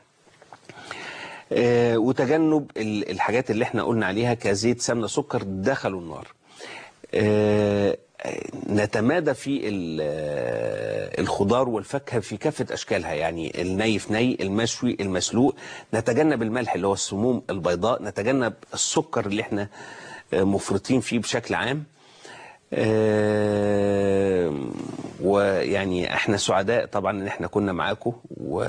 آه، وتجنب ال- الحاجات اللي احنا قلنا عليها كزيت سمنه سكر دخلوا النار آه، نتمادى في ال- آه، الخضار والفاكهه في كافه اشكالها يعني الني في ني المشوي المسلوق نتجنب الملح اللي هو السموم البيضاء نتجنب السكر اللي احنا آه، مفرطين فيه بشكل عام آه، ويعني احنا سعداء طبعا ان احنا كنا معاكم و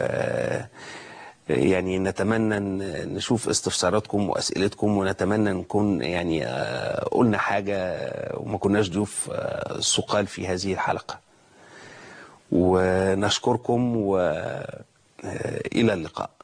يعني نتمنى ان نشوف استفساراتكم واسئلتكم ونتمنى نكون يعني آه، قلنا حاجه وما كناش ضيوف آه، ثقال في هذه الحلقه ونشكركم والى اللقاء